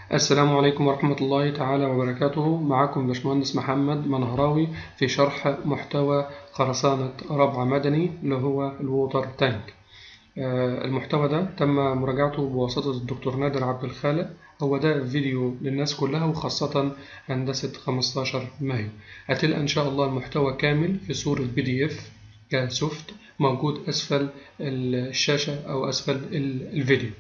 السلام عليكم ورحمة الله تعالى وبركاته معكم باشمهندس محمد منهراوي في شرح محتوى خرسانة رابعة مدني اللي هو الووتر تانك آه، المحتوى ده تم مراجعته بواسطة الدكتور نادر عبد الخالق هو ده فيديو للناس كلها وخاصة هندسة 15 مايو هتلقى إن شاء الله المحتوى كامل في صورة بي دي إف كسوفت موجود أسفل الشاشة أو أسفل الفيديو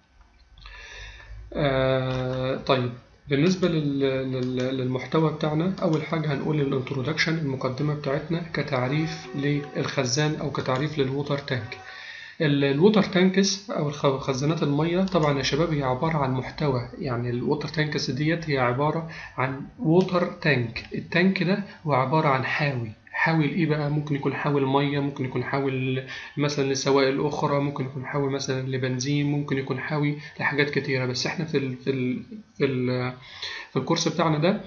آه طيب بالنسبة لل- لل- للمحتوى بتاعنا أول حاجة هنقول الانترودكشن المقدمة بتاعتنا كتعريف للخزان أو كتعريف للووتر تانك ال- الووتر تانكس أو الخ- خزانات المية طبعا يا شباب هي عبارة عن محتوى يعني الووتر تانكس ديت هي عبارة عن ووتر تانك التانك ده هو عبارة عن حاوي حاوي لإيه بقى ممكن يكون حاوي المية ممكن يكون حاوي مثلا لسوائل أخرى ممكن يكون حاوي مثلا لبنزين ممكن يكون حاوي لحاجات كتيرة بس احنا في ال في ال في ال في الكورس بتاعنا ده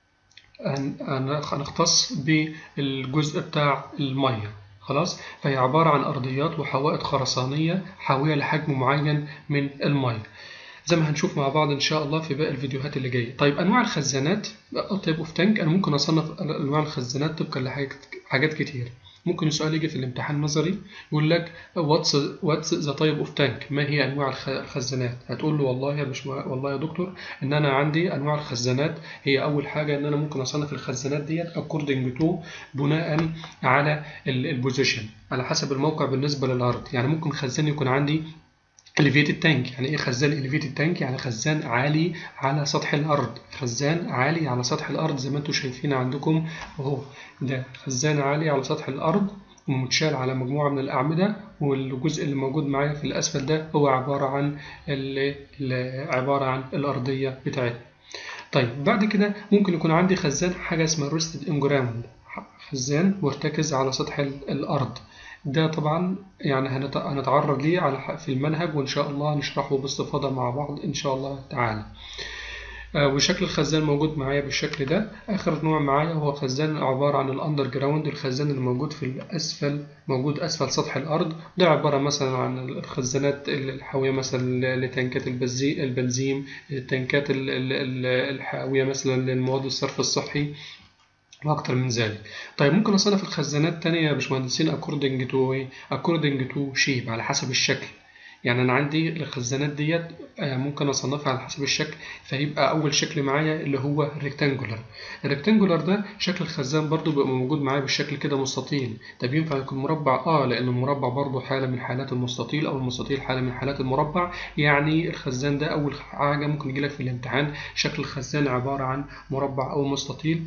هن- هن- هنختص بالجزء بتاع المية خلاص فهي عبارة عن أرضيات وحوائط خرسانية حاوية لحجم معين من المية زي ما هنشوف مع بعض ان شاء الله في باقي الفيديوهات اللي جايه طيب انواع الخزانات طيب اوف تانك انا ممكن اصنف انواع الخزانات طبقا لحاجات كتير ممكن السؤال يجي في الامتحان النظري يقول لك واتس واتس ذا تايب اوف تانك ما هي انواع الخ- الخزانات هتقول له والله يا مش والله يا دكتور ان انا عندي انواع الخزانات هي اول حاجه ان انا ممكن اصنف الخزانات ديت according to بناء على البوزيشن على حسب الموقع بالنسبه للارض يعني ممكن خزان يكون عندي elevated tank يعني ايه خزان elevated tank يعني خزان عالي على سطح الارض خزان عالي على سطح الارض زي ما انتم شايفين عندكم اهو ده خزان عالي على سطح الارض ومتشال على مجموعة من الأعمدة والجزء اللي موجود معايا في الأسفل ده هو عبارة عن ال- ال- عبارة عن الأرضية بتاعتنا طيب بعد كده ممكن يكون عندي خزان حاجة اسمها rested in ground خزان مرتكز على سطح ال- الأرض ده طبعا يعني هنت- هنتعرض ليه على ح- في المنهج وإن شاء الله نشرحه باستفاضة مع بعض إن شاء الله تعالى آه، وشكل الخزان موجود معايا بالشكل ده آخر نوع معايا هو خزان عبارة عن الأندر جراوند الخزان اللي موجود في الأسفل موجود أسفل سطح الأرض ده عبارة مثلا عن الخزانات الحاوية مثلا لتنكات البنزين البنزين التنكات ال- ال- ال- الحاوية مثلا للمواد الصرف الصحي وأكتر من ذلك طيب ممكن أصنف الخزانات تانية يا باشمهندسين according to إيه؟ according to shape على حسب الشكل يعني أنا عندي الخزانات ديت آه، ممكن أصنفها على حسب الشكل فيبقى أول شكل معايا اللي هو الريكتانجولار الريكتانجولار ده شكل الخزان برضو بيبقى موجود معايا بالشكل كده مستطيل طب ينفع يكون مربع اه لأن المربع برضو حالة من حالات المستطيل أو المستطيل حالة من حالات المربع يعني الخزان ده أول حاجة ممكن يجيلك في الامتحان شكل الخزان عبارة عن مربع أو مستطيل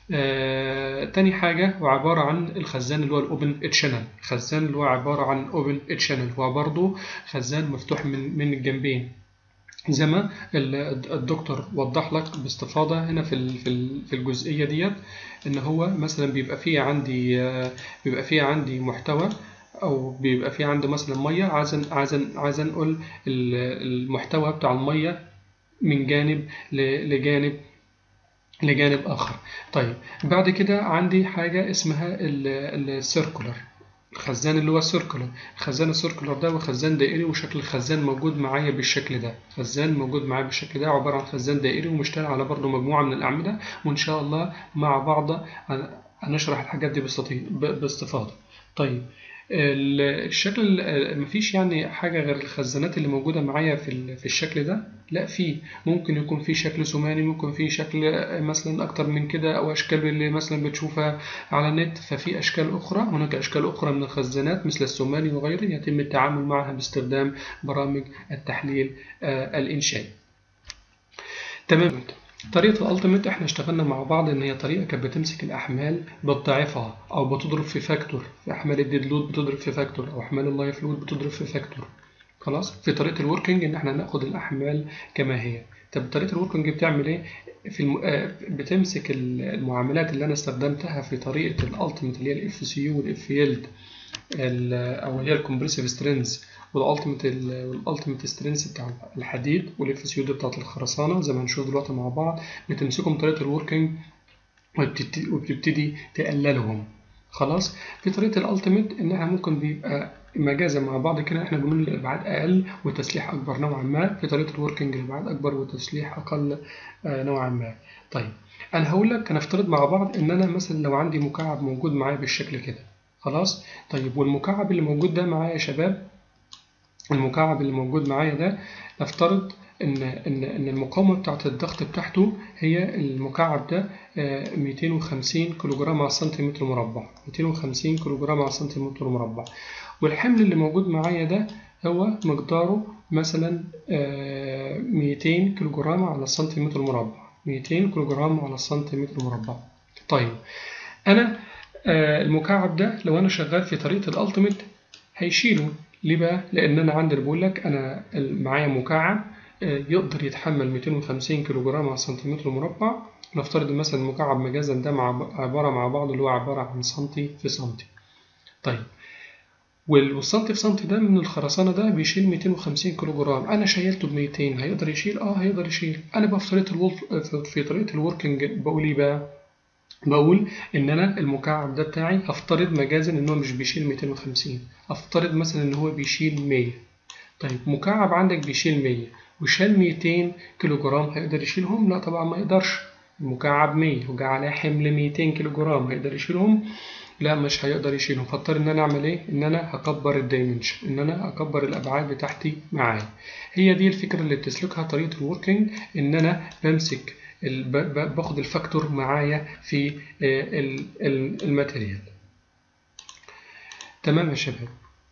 آه، تاني حاجة هو عبارة عن الخزان اللي هو الأوبن تشانل الخزان اللي هو عبارة عن أوبن تشانل هو برضه خزان مفتوح من من الجنبين زي ما ال- الدكتور وضح لك باستفاضة هنا في ال- في ال- في الجزئية ديت إن هو مثلا بيبقى فيه عندي آه، بيبقى فيه عندي محتوى أو بيبقى فيه عندي مثلا مية عايز عايز عايز أنقل ال- المحتوى بتاع المية من جانب ل- لجانب لجانب آخر طيب بعد كده عندي حاجة اسمها السيركولر الخزان اللي هو السيركولر الخزان السيركولر ده هو خزان دائري وشكل الخزان موجود معايا بالشكل ده خزان موجود معايا بالشكل ده عبارة عن خزان دائري ومشتمل على برضه مجموعة من الأعمدة وإن شاء الله مع بعض هن- هنشرح الحاجات دي باستطي- ب- باستفاضة طيب ال- الشكل ال- مفيش يعني حاجة غير الخزانات اللي موجودة معايا في ال- في الشكل ده لا في ممكن يكون في شكل ثماني ممكن في شكل مثلا أكتر من كده أو أشكال اللي مثلا بتشوفها على النت ففي أشكال أخرى هناك أشكال أخرى من الخزانات مثل الثماني وغيره يتم التعامل معها باستخدام برامج التحليل آه، الإنشائي تمام طريقة الألتيميت احنا اشتغلنا مع بعض ان هي طريقة كانت بتمسك الأحمال بتضاعفها أو بتضرب في فاكتور في أحمال الديد لود بتضرب في فاكتور أو أحمال اللايف لود بتضرب في فاكتور خلاص في طريقة الوركينج ان احنا ناخد الأحمال كما هي طب طريقة الوركينج بتعمل ايه؟ في الم... آه، بتمسك المعاملات اللي أنا استخدمتها في طريقة الألتيميت اللي هي الاف سي يو والاف يلد او هي الكومبريسيف سترينز والالتيميت والالتيميت سترينث بتاع الحديد والاف سي يو بتاعت الخرسانه زي ما هنشوف دلوقتي مع بعض بتمسكهم طريقه الوركينج وبتبتدي, وبتبتدي تقللهم خلاص في طريقه الالتيميت ان احنا ممكن بيبقى مجازا مع بعض كده احنا بنقول الابعاد اقل والتسليح اكبر نوعا ما في طريقه الوركينج الابعاد اكبر والتسليح اقل آه نوعا ما طيب انا هقول لك هنفترض مع بعض ان انا مثلا لو عندي مكعب موجود معايا بالشكل كده خلاص طيب والمكعب اللي موجود ده معايا يا شباب المكعب اللي موجود معايا ده نفترض ان ان ان المقاومه بتاعه الضغط بتاعته هي المكعب ده 250 كيلو جرام على سنتيمتر مربع 250 كيلو جرام على سنتيمتر مربع والحمل اللي موجود معايا ده هو مقداره مثلا 200 كيلو جرام على سنتيمتر مربع 200 كيلو جرام على سنتيمتر مربع طيب انا المكعب ده لو انا شغال في طريقه الالتيميت هيشيله ليه بقى لان انا عندي بقول لك انا معايا مكعب يقدر يتحمل 250 كيلو جرام على سنتيمتر مربع نفترض مثلا المكعب مجازا ده مع عبارة مع بعض اللي هو عبارة عن سنتي في سنتي طيب والسنتي في سنتي ده من الخرسانة ده بيشيل 250 كيلو جرام أنا شيلته ب 200 هيقدر يشيل؟ أه هيقدر يشيل أنا بقى في طريقة الولف في طريقة الوركينج بقول إيه بقى؟ بقول ان انا المكعب ده بتاعي هفترض مجازا ان هو مش بيشيل 250 افترض مثلا ان هو بيشيل 100 طيب مكعب عندك بيشيل 100 وشال 200 كيلو جرام هيقدر يشيلهم لا طبعا ما يقدرش المكعب 100 وجا عليه حمل 200 كيلو جرام هيقدر يشيلهم لا مش هيقدر يشيلهم فاضطر ان انا اعمل ايه ان انا هكبر الدايمنشن ان انا اكبر الابعاد بتاعتي معايا هي دي الفكره اللي بتسلكها طريقه الوركينج ان انا بمسك باخد الفاكتور معايا في الماتيريال تمام يا شباب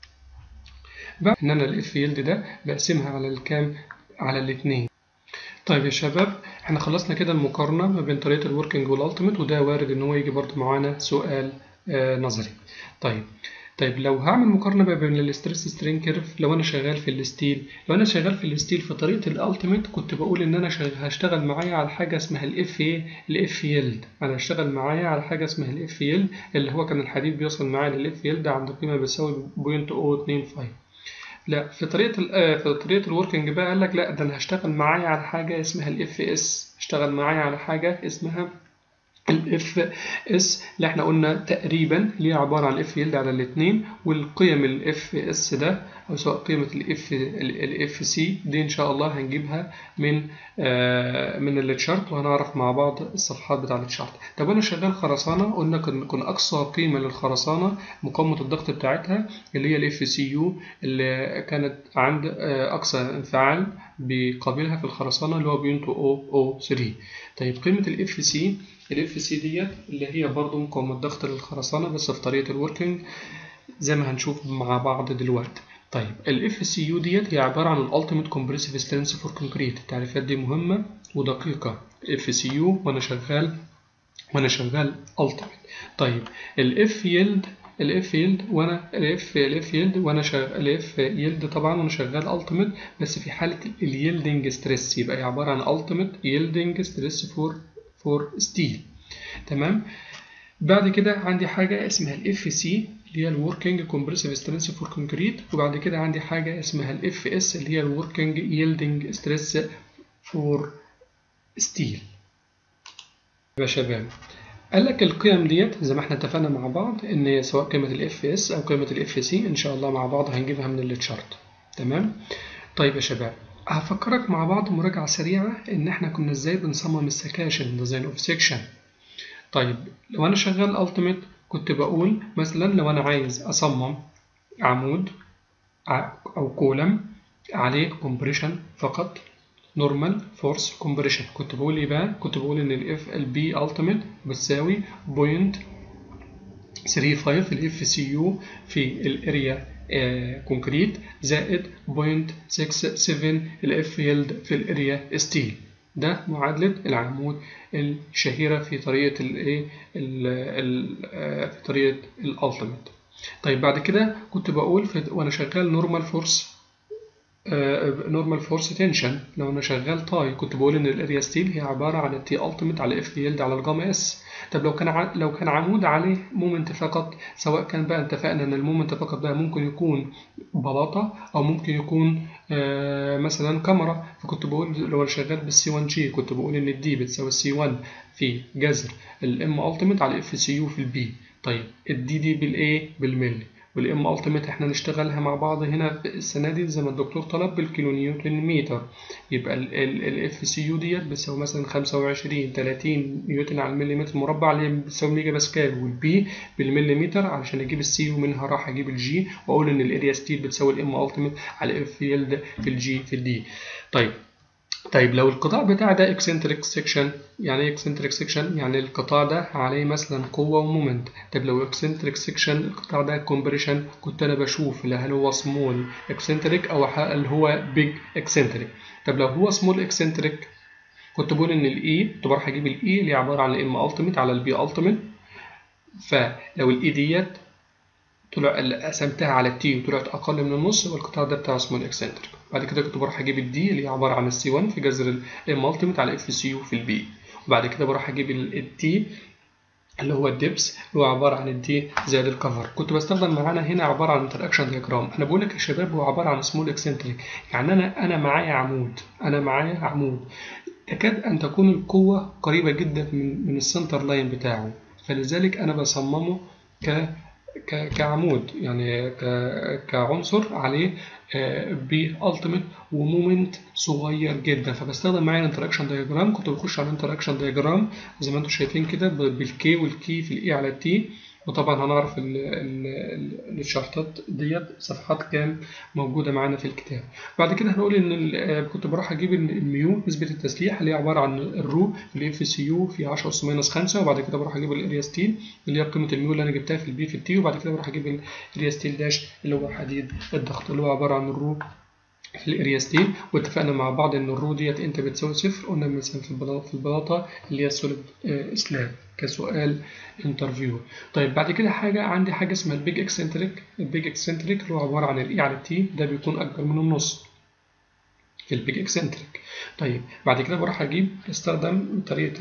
بعد ان انا الاف يلد ده بقسمها على الكام على الاثنين طيب يا شباب احنا خلصنا كده المقارنه ما بين طريقه الوركينج والالتيميت وده وارد ان هو يجي برضه معانا سؤال آه نظري طيب طيب لو هعمل مقارنه بقى بين الستريس سترين كيرف لو انا شغال في الستيل لو انا شغال في الستيل في طريقه الالتيميت كنت بقول ان انا هشتغل معايا على حاجه اسمها الاف ايه الاف يلد انا هشتغل معايا على حاجه اسمها الاف يلد اللي هو كان الحديد بيوصل معايا للاف يلد عند قيمه بتساوي 0.025 لا في طريقه في طريقه الوركينج بقى قال لك لا ده انا هشتغل معايا على حاجه اسمها الاف اس هشتغل معايا على حاجه اسمها الاف اس اللي احنا قلنا تقريبا اللي هي عباره عن اف يلد على الاثنين والقيم الاف اس ده او سواء قيمه الاف الاف سي دي ان شاء الله هنجيبها من آه من التشارت وهنعرف مع بعض الصفحات بتاع التشارت طب انا شغال خرسانه قلنا كن اقصى قيمه للخرسانه مقاومه الضغط بتاعتها اللي هي الاف سي يو اللي كانت عند آه اقصى انفعال بيقابلها في الخرسانه اللي هو بينتو او او 3 طيب قيمه الاف سي الاف سي ديت اللي هي برضو مقاومة ضغط للخرسانة بس في طريقة الوركينج زي ما هنشوف مع بعض دلوقتي طيب الاف سي يو ديت هي عبارة عن الالتيميت كومبريسيف سترينث فور كونكريت التعريفات دي مهمة ودقيقة اف سي يو وانا شغال وانا شغال التيميت طيب الاف يلد الاف يلد وانا الاف الاف يلد وانا شغال الاف يلد طبعا وانا شغال التيميت بس في حاله اليلدنج ستريس يبقى عباره عن التيميت يلدنج ستريس فور فور ستيل تمام بعد كده عندي حاجة اسمها ال FC اللي هي الوركينج كومبريسيف ستريس فور كونكريت وبعد كده عندي حاجة اسمها ال FS اللي هي الوركينج ييلدنج ستريس فور ستيل يا شباب قال لك القيم ديت زي ما احنا اتفقنا مع بعض ان سواء قيمة ال FS او قيمة ال FC ان شاء الله مع بعض هنجيبها من التشارت تمام طيب يا شباب هفكرك مع بعض مراجعة سريعة إن إحنا كنا إزاي بنصمم السكاشن ديزاين أوف سيكشن طيب لو أنا شغال ألتيميت كنت بقول مثلا لو أنا عايز أصمم عمود أو كولم عليه كومبريشن فقط نورمال فورس كومبريشن كنت بقول إيه بقى؟ كنت بقول إن الإف البي ألتيميت بتساوي بوينت 35 الاف سي يو في الاريا كونكريت زائد 0.67 الاف يلد في الاريا ستيل ده معادلة العمود الشهيرة في طريقة الايه في طريقة الالتيميت طيب بعد كده كنت بقول في وانا شغال نورمال فورس نورمال فورس تنشن لو انا شغال تاي كنت بقول ان الاريا ستيل هي عباره عن التي التيميت على اف يلد على الجاما اس طب لو كان ع... لو كان عمود عليه مومنت فقط سواء كان بقى اتفقنا ان المومنت فقط ده ممكن يكون بلاطه او ممكن يكون آه مثلا كاميرا فكنت بقول لو انا شغال بالسي 1 جي كنت بقول ان الدي بتساوي السي 1 في جذر الام التيميت على اف سي يو في البي طيب الدي دي بالايه بالملي والام التيميت احنا نشتغلها مع بعض هنا السنه دي زي ما الدكتور طلب بالكيلو نيوتن متر يبقى الاف سي يو ديت بتساوي مثلا 25 30 نيوتن على المليمتر مربع اللي بتساوي ميجا باسكال والبي بالمليمتر علشان اجيب السي يو منها راح اجيب الجي واقول ان الاريا ستيل بتساوي الام التيميت على الاف فيلد في الجي في الدي طيب طيب لو القطاع بتاع ده اكسنتريك سيكشن يعني ايه اكسنتريك سيكشن يعني القطاع ده عليه مثلا قوه ومومنت طب لو اكسنتريك سيكشن القطاع ده كومبريشن كنت انا بشوف هل هو سمول اكسنتريك او هل هو بيج اكسنتريك طب لو هو سمول اكسنتريك كنت بقول ان الاي كنت بروح اجيب الاي اللي عباره عن الام التيميت على البي التيميت فلو الاي ديت طلع قسمتها على التي وطلعت اقل من النص يبقى القطاع ده بتاع سمول اكسنتريك بعد كده كنت بروح اجيب الدي اللي هي عباره عن السي 1 في جذر الام التيميت على اف سي يو في البي وبعد كده بروح اجيب التي اللي هو الدبس اللي هو عباره عن الدي زائد الكفر كنت بستخدم معانا هنا عباره عن انتراكشن دياجرام انا بقول لك يا شباب هو عباره عن سمول اكسنتريك يعني انا انا معايا عمود انا معايا عمود تكاد ان تكون القوه قريبه جدا من من السنتر لاين بتاعه فلذلك انا بصممه ك كعمود يعني كعنصر عليه بالتيميت ومومنت صغير جدا فبستخدم معايا الانتراكشن دايجرام كنت بخش على الانتراكشن دايجرام زي ما انتم شايفين كده بالكي والكي في الاي على التي وطبعا هنعرف الشرطات ديت صفحات كام موجودة معانا في الكتاب بعد كده هنقول ان كنت بروح اجيب الميو نسبة التسليح اللي هي عبارة عن الرو في الاف سي يو في 10 اس ماينس 5 وبعد كده بروح اجيب الاريا ستيل اللي هي قيمة الميو اللي انا جبتها في البي في التي وبعد كده بروح اجيب الاريا ستيل داش اللي هو حديد الضغط اللي هو عبارة عن الرو في الاريا ستيل واتفقنا مع بعض ان الرو ديت انت بتساوي صفر قلنا مثلا في البلاطه في البلاطه اللي هي السوليد سلاب كسؤال انترفيو طيب بعد كده حاجه عندي حاجه اسمها البيج اكسنتريك البيج اكسنتريك اللي هو عباره عن الاي على التي ده بيكون اكبر من النص في البيج اكسنتريك طيب بعد كده بروح اجيب استخدم طريقه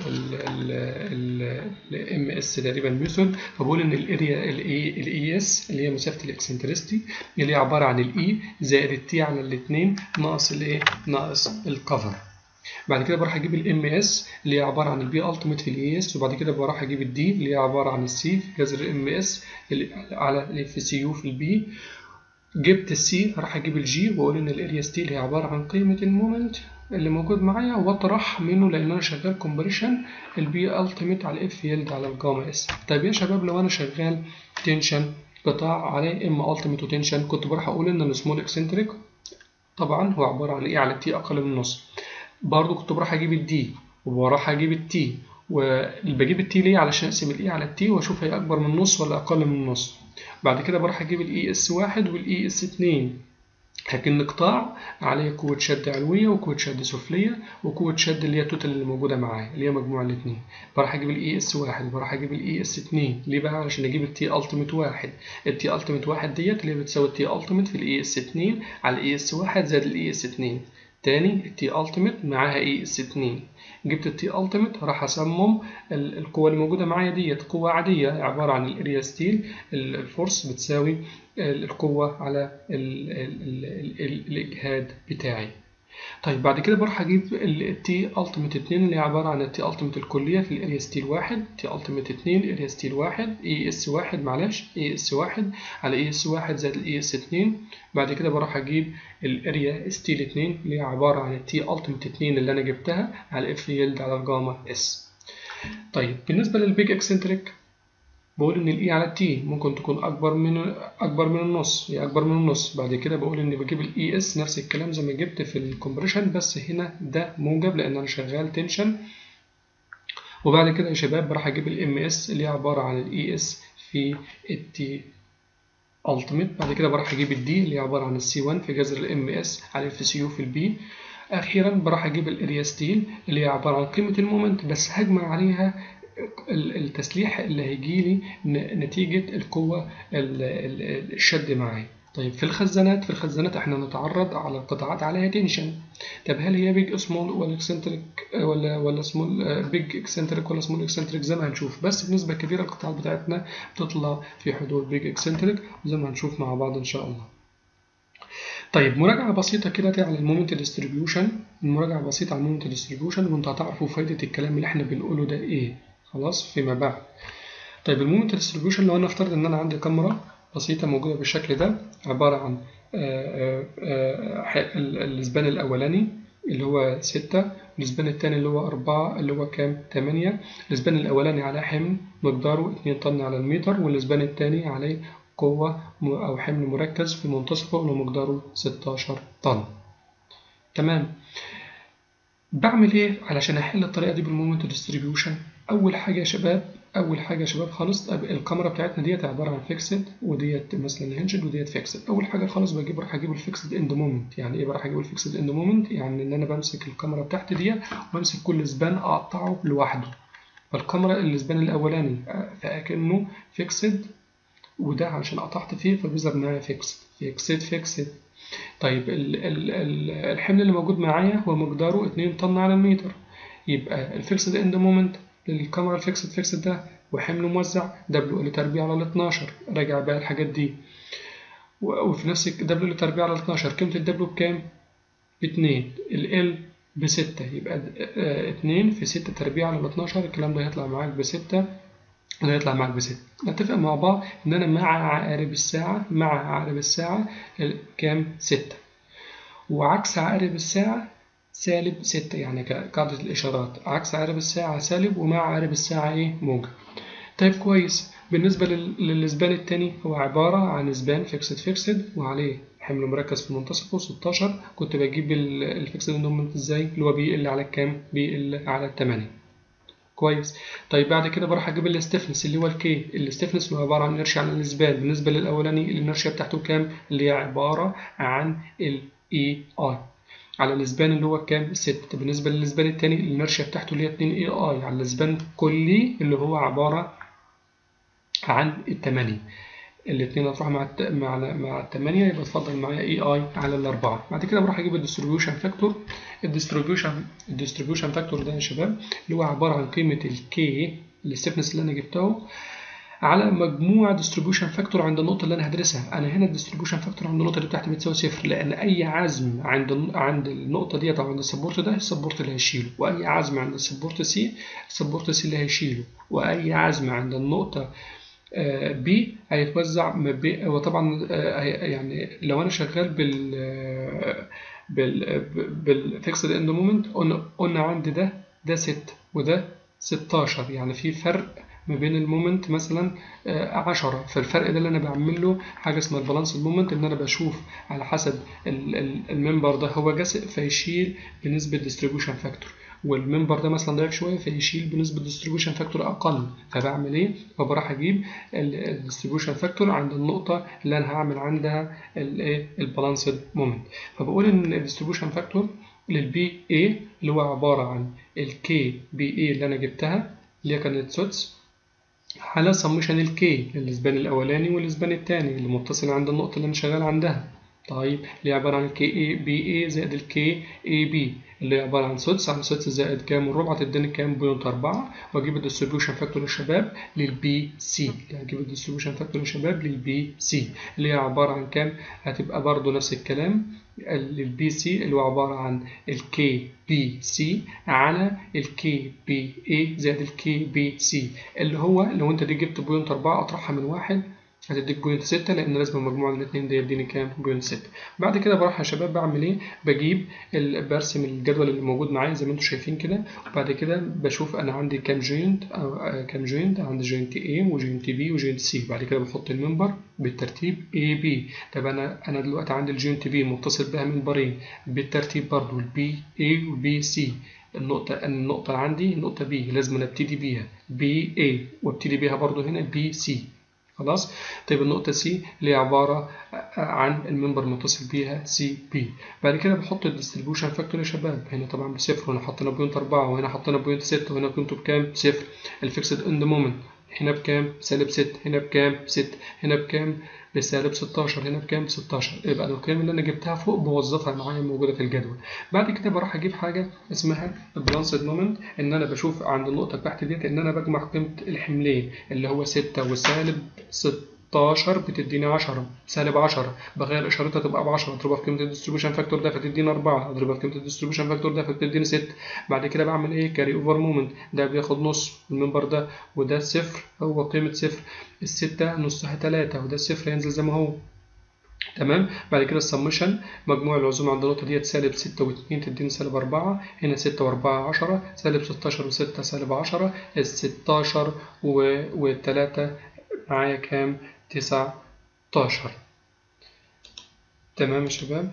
الام اس تقريبا ميثود فبقول ان الاريا الاي الاي اس اللي هي مسافه الاكسنترستي اللي هي عباره عن الاي زائد التي على الاثنين ناقص الايه ناقص الكفر بعد كده بروح اجيب الام اس اللي هي عباره عن البي التيميت في الاي اس وبعد كده بروح اجيب الدي اللي هي عباره عن السي في جذر الام اس على الاف سي يو في البي جبت السي راح اجيب الجي واقول ان الاريا ستيل هي عباره عن قيمه المومنت اللي موجود معايا واطرح منه لان انا شغال كومبريشن البي التيميت على الاف يلد على الجاما اس طيب يا شباب لو انا شغال تنشن قطاع عليه ام التيميت وتنشن كنت بروح اقول ان السمول اكسنتريك طبعا هو عباره عن ايه على تي اقل من النص برضو كنت بروح اجيب الدي وبروح اجيب التي وبجيب التي ليه علشان اقسم الاي على التي واشوف هي اكبر من النص ولا اقل من النص بعد كده بروح اجيب الاي اس واحد والاي اس اتنين لكن قطاع عليه قوة شد علوية وقوة شد سفلية وقوة شد اللي هي التوتال اللي موجودة معايا اللي هي مجموع الاتنين بروح اجيب الاي اس واحد وبروح اجيب الاي اس اتنين ليه بقى علشان اجيب التي التيميت واحد التي التيميت واحد ديت اللي هي بتساوي التي التيميت في الاي اس اتنين على الاي اس واحد زائد الاي اس اتنين تاني التي التيميت معاها اي اس 2 جبت التي التيميت راح اصمم القوه اللي موجوده معايا ديت قوه عاديه عباره عن الاريا ستيل الفورس بتساوي القوه على ال ال ال الاجهاد بتاعي طيب بعد كده بروح اجيب التي التيميت 2 اللي هي عباره عن التي التيميت الكليه في الاريا ستيل 1 تي التيميت 2 اريا ستيل 1 اي اس 1 معلش اي اس 1 على اي اس 1 زائد الاي اس 2 بعد كده بروح اجيب الاريا ستيل 2 اللي هي عباره عن التي التيميت 2 اللي انا جبتها على اف يلد على الجاما اس طيب بالنسبه للبيج اكسنتريك بقول ان الاي على التي ممكن تكون اكبر من اكبر من النص هي اكبر من النص بعد كده بقول اني بجيب الاي اس نفس الكلام زي ما جبت في الكومبريشن بس هنا ده موجب لان انا شغال تنشن وبعد كده يا شباب بروح اجيب الام اس اللي هي عباره عن الاي اس في التي التيميت بعد كده بروح اجيب الدي اللي هي عباره عن السي 1 في جذر الام اس على الاف سي يو في البي اخيرا بروح اجيب الاريا ستيل اللي هي عباره عن قيمه المومنت بس هجمع عليها التسليح اللي هيجي لي نتيجة القوة الشد معايا طيب في الخزانات في الخزانات احنا نتعرض على القطاعات عليها تنشن طب هل هي بيج سمول ولا اكسنتريك ولا ولا سمول بيج اكسنتريك ولا سمول اكسنتريك زي ما هنشوف بس بنسبة كبيرة القطاعات بتاعتنا بتطلع في حدود بيج اكسنتريك زي ما هنشوف مع بعض ان شاء الله طيب مراجعة بسيطة كده على المومنت ديستريبيوشن مراجعة بسيطة على المومنت ديستريبيوشن وانتوا هتعرفوا فايدة الكلام اللي احنا بنقوله ده ايه خلاص فيما بعد طيب المومنت ديستريبيوشن لو انا افترض ان انا عندي كاميرا بسيطة موجودة بالشكل ده عبارة عن آه، آه، آه، الإسبان الأولاني اللي هو ستة الإسبان التاني اللي هو أربعة اللي هو كام تمانية الإسبان الأولاني على حمل مقداره اتنين طن على المتر والإسبان التاني عليه قوة أو حمل مركز في منتصفه اللي مقداره ستاشر طن تمام بعمل ايه علشان احل الطريقه دي بالمومنت ديستريبيوشن اول حاجه يا شباب اول حاجه يا شباب خالص الكاميرا بتاعتنا ديت عباره عن فيكسد وديت مثلا هنجد وديت فيكسد اول حاجه خالص بجيب بروح اجيب الفيكسد اند مومنت يعني ايه بروح اجيب الفيكسد اند مومنت يعني ان انا بمسك الكاميرا بتاعتي ديت وامسك كل سبان اقطعه لوحده فالكاميرا السبان الاولاني فاكنه فيكسد وده علشان قطعت فيه فبيظهر معايا فيكسد فيكسد فيكسد طيب ال ال ال الحمل اللي موجود معايا هو مقداره 2 طن على المتر يبقى الفيكسد اند مومنت للكاميرا الفيكسد فيكسد ده وحمل موزع دبليو ال تربيع على ال 12 راجع بقى الحاجات دي وفي نفس دبليو ال تربيع على ال 12 قيمة الدبليو بكام؟ ب 2 ال ب 6 يبقى 2 في 6 تربيع على ال 12 الكلام ده هيطلع معاك ب 6 وده هيطلع معاك بستة نتفق مع بعض إن أنا مع عقارب الساعة مع عقارب الساعة كام ستة وعكس عقارب الساعة سالب ستة يعني كقاعدة الإشارات عكس عقارب الساعة سالب ومع عقارب الساعة إيه موجب طيب كويس بالنسبة للإسبان التاني هو عبارة عن إسبان فيكسد فيكسد وعليه حمل مركز في منتصفه 16 كنت بجيب الفيكسد اندومنت ازاي اللي هو بيقل على كام بيقل على 8 كويس طيب بعد كده بروح اجيب الاستفنس اللي هو الكي الاستفنس اللي هو عباره عن انرشيا على النسبان بالنسبه للاولاني الانرشيا بتاعته كام اللي هي عباره عن الاي اي على الاسبان اللي هو كام 6 بالنسبه للاسبان الثاني الانرشيا بتاعته اللي هي 2 اي اي على الاسبان كلي اللي هو عباره عن الثمانية الاثنين هتروح مع الت... مع مع الثمانية يبقى اتفضل معايا اي اي على الاربعة بعد كده بروح اجيب الديستريبيوشن فاكتور الديستريبيوشن الديستريبيوشن فاكتور ده يا شباب اللي هو عبارة عن قيمة الكي الستفنس اللي انا جبته على مجموع ديستريبيوشن فاكتور عند النقطة اللي أنا هدرسها، أنا هنا الديستريبيوشن فاكتور عند النقطة اللي بتاعتي بتساوي صفر، لأن أي عزم عند عند النقطة ديت أو عند السبورت ده السبورت اللي هيشيله، وأي عزم عند السبورت سي السبورت سي اللي هيشيله، وأي عزم عند النقطة بي هيتوزع وطبعا يعني لو انا شغال بال بال بالفيكسد اند مومنت قلنا عندي ده ده 6 وده 16 يعني في فرق ما بين المومنت مثلا 10 فالفرق ده اللي انا بعمل له حاجه اسمها البالانس المومنت ان انا بشوف على حسب الممبر ده هو جاسئ فيشيل بنسبه ديستريبيوشن فاكتور والممبر ده مثلا ضعيف شويه فيشيل بنسبه ديستريبيوشن فاكتور اقل فبعمل ايه فبروح اجيب الديستريبيوشن فاكتور عند النقطه اللي انا هعمل عندها الايه البالانسد مومنت فبقول ان الديستريبيوشن فاكتور للبي اي اللي هو عباره عن الكي بي اي اللي انا جبتها اللي هي كانت سوتس على سمشن الكي للاسبان الاولاني والاسبان الثاني اللي متصل عند النقطه اللي انا شغال عندها طيب اللي هي عباره عن الكي اي بي اي زائد الكي اي بي اللي هي عباره عن سدس على سدس زائد كام والربع تديني كام بوينت 4 واجيب الديستريبيوشن فاكتور للشباب للبي سي يعني اجيب الديستريبيوشن فاكتور للشباب للبي سي اللي هي عباره عن كام هتبقى برضو نفس الكلام البي سي اللي هو عباره عن الكي بي سي على الكي بي اي زائد الكي بي سي اللي هو لو انت دي جبت بوينت 4 اطرحها من واحد هتديك بوينت ستة لأن لازم مجموع الاتنين ده يديني كام؟ بوينت ستة. بعد كده بروح يا شباب بعمل إيه؟ بجيب برسم الجدول اللي موجود معايا زي ما أنتم شايفين كده وبعد كده بشوف أنا عندي كام جوينت أو كام جوينت عندي جوينت A وجوينت B وجوينت C بعد كده بحط الممبر بالترتيب A B طب أنا أنا دلوقتي عندي الجوينت B متصل بها منبرين بالترتيب برضو البي A وبي C النقطة النقطة عندي نقطة B لازم أبتدي بيها B A وابتدي بيها برضو هنا B C خلاص طيب النقطة سي اللي هي عبارة عن الممبر المتصل بيها سي بي بعد كده بحط الديستريبيوشن فاكتور يا شباب هنا طبعا بصفر وهنا حطينا بوينت أربعة وهنا حطينا بوينت ستة وهنا قيمته بكام صفر الفيكسد اند مومنت هنا بكام سالب ستة هنا بكام ستة هنا بكام بسالب 16 هنا بكام 16 يبقى القيم اللي انا جبتها فوق بوظفها معايا موجوده في الجدول بعد كده بروح اجيب حاجه اسمها البالانسد مومنت ان انا بشوف عند النقطه بتاعتي ديت ان انا بجمع قيمه الحملين اللي هو 6 وسالب 16 بتديني 10 سالب 10 بغير اشارتها تبقى ب 10 اضربها في قيمه الديستريبيوشن فاكتور ده فتديني 4 اضربها في قيمه الديستريبيوشن فاكتور ده فتديني 6 بعد كده بعمل ايه كاري اوفر مومنت ده بياخد نص المنبر ده وده صفر هو قيمه صفر الستة نصها 3 وده الصفر ينزل زي ما هو تمام بعد كده السمشن مجموع العزوم عند النقطة ديت سالب ستة واتنين تديني سالب أربعة هنا ستة وأربعة عشرة سالب ستاشر وستة سالب عشرة الستاشر والتلاتة معايا كام تسعتاشر تمام يا شباب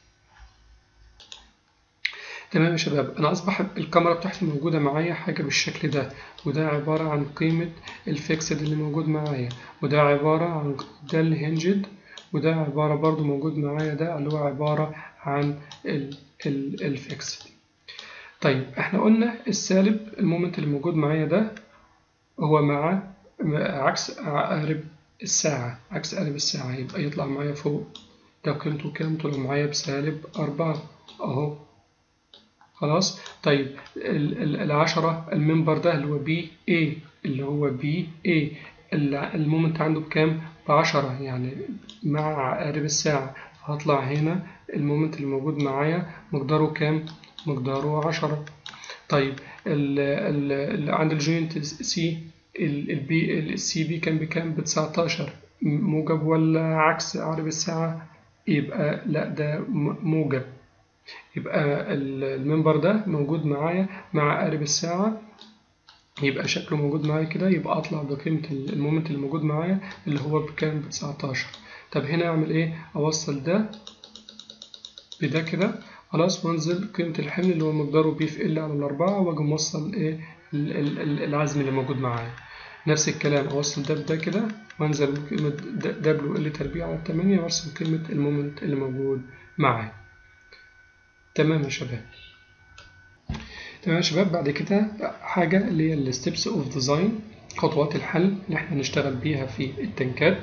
تمام يا شباب انا اصبح الكاميرا بتاعتي موجوده معايا حاجه بالشكل ده وده عباره عن قيمه الفيكسد اللي موجود معايا وده عباره عن ده الهنجد وده عبارة برضو موجود معايا ده اللي هو عبارة عن الفيكسد طيب احنا قلنا السالب المومنت اللي موجود معايا ده هو مع عكس قارب الساعة عكس قارب الساعة يبقى يطلع معايا فوق ده قيمته كام طلع معايا بسالب أربعة أهو خلاص طيب العشرة المنبر ده اللي هو بي اي اللي هو بي اي المومنت عنده بكام بعشرة يعني مع عقارب الساعة هطلع هنا المومنت اللي موجود معايا مقداره كام مقداره عشرة طيب ال ال عند الجوينت سي البي السي بي كان بكام بتسعتاشر موجب ولا عكس عقارب الساعة يبقى لا ده موجب يبقى المنبر ده موجود معايا مع عقارب الساعة يبقى شكله موجود معايا كده يبقى اطلع بقيمة المومنت اللي موجود معايا اللي هو بكام بتسعتاشر طب هنا اعمل ايه اوصل ده بده كده خلاص وانزل قيمة الحمل اللي هو مقداره بي في ال على الأربعة واجي موصل ايه العزم اللي موجود معايا نفس الكلام اوصل ده بده كده وانزل قيمة دبليو ال تربيع على التمانية وارسم قيمة المومنت اللي موجود معايا تمام يا شباب تمام يا شباب بعد كده حاجة اللي هي الستبس اوف ديزاين خطوات الحل اللي احنا هنشتغل بيها في التنكات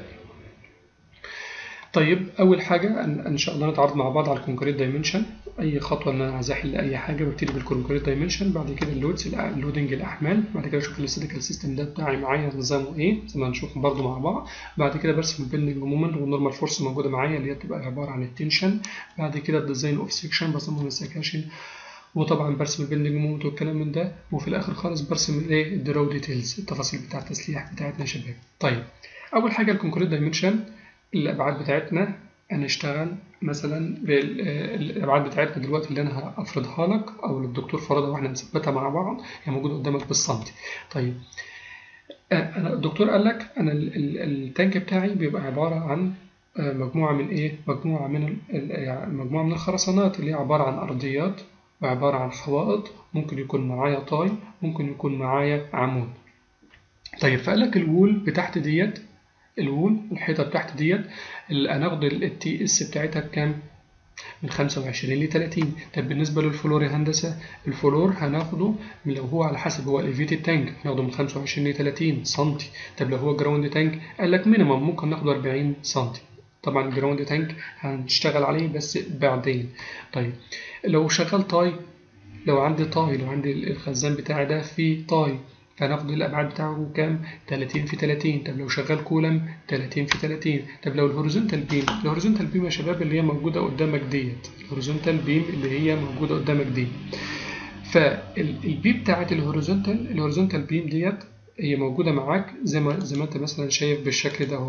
طيب اول حاجة ان شاء الله نتعرض مع بعض على الكونكريت دايمنشن اي خطوة ان انا عايز احل اي حاجة ببتدي بالكونكريت دايمنشن بعد كده اللودز اللودنج الاحمال بعد كده اشوف الاستاتيكال سيستم ده بتاعي معايا نظامه ايه زي ما هنشوف برضو مع بعض بعد كده برسم البيلدنج مومنت والنورمال فورس موجودة معايا اللي هي بتبقى عبارة عن التنشن بعد كده الديزاين اوف سيكشن بصمم السكاشن وطبعا برسم البيلدنج مومنت والكلام من ده وفي الاخر خالص برسم الايه الدرو ديتيلز التفاصيل بتاع التسليح بتاعتنا يا شباب طيب اول حاجه الكونكريت دايمنشن الابعاد بتاعتنا هنشتغل مثلا بالابعاد بتاعتنا دلوقتي اللي انا هافرضها لك او الدكتور فرضها واحنا نثبتها مع بعض هي موجوده قدامك بالسنتي طيب انا الدكتور قال لك انا التانك بتاعي بيبقى عباره عن مجموعه من ايه مجموعه من مجموعه من الخرسانات اللي هي عباره عن ارضيات وعبارة عن حوائط ممكن يكون معايا طاي ممكن يكون معايا عمود طيب فقال لك الوول بتاعت ديت الوول الحيطة بتاعت ديت اللي هناخد التي اس بتاعتها بكام؟ من 25 ل 30 طب بالنسبة للفلور يا هندسة الفلور هناخده لو هو على حسب هو الفيتد تانك هناخده من 25 ل 30 سنتي طب لو هو جراوند تانك قال لك مينيمم ممكن ناخده 40 سنتي طبعا الجراوند تانك هنشتغل عليه بس بعدين طيب لو شغال طاي لو عندي طاي لو عندي الخزان بتاعي ده فيه طاي فهناخد الابعاد بتاعه كام 30 في 30 طب لو شغال كولم 30 في 30 طب لو الهوريزونتال بيم الهوريزونتال بيم يا شباب اللي هي موجوده قدامك ديت الهوريزونتال بيم اللي هي موجوده قدامك دي فالبي بتاعت الهوريزونتال الهوريزونتال بيم ديت هي موجوده معاك زي ما زي ما انت مثلا شايف بالشكل ده اهو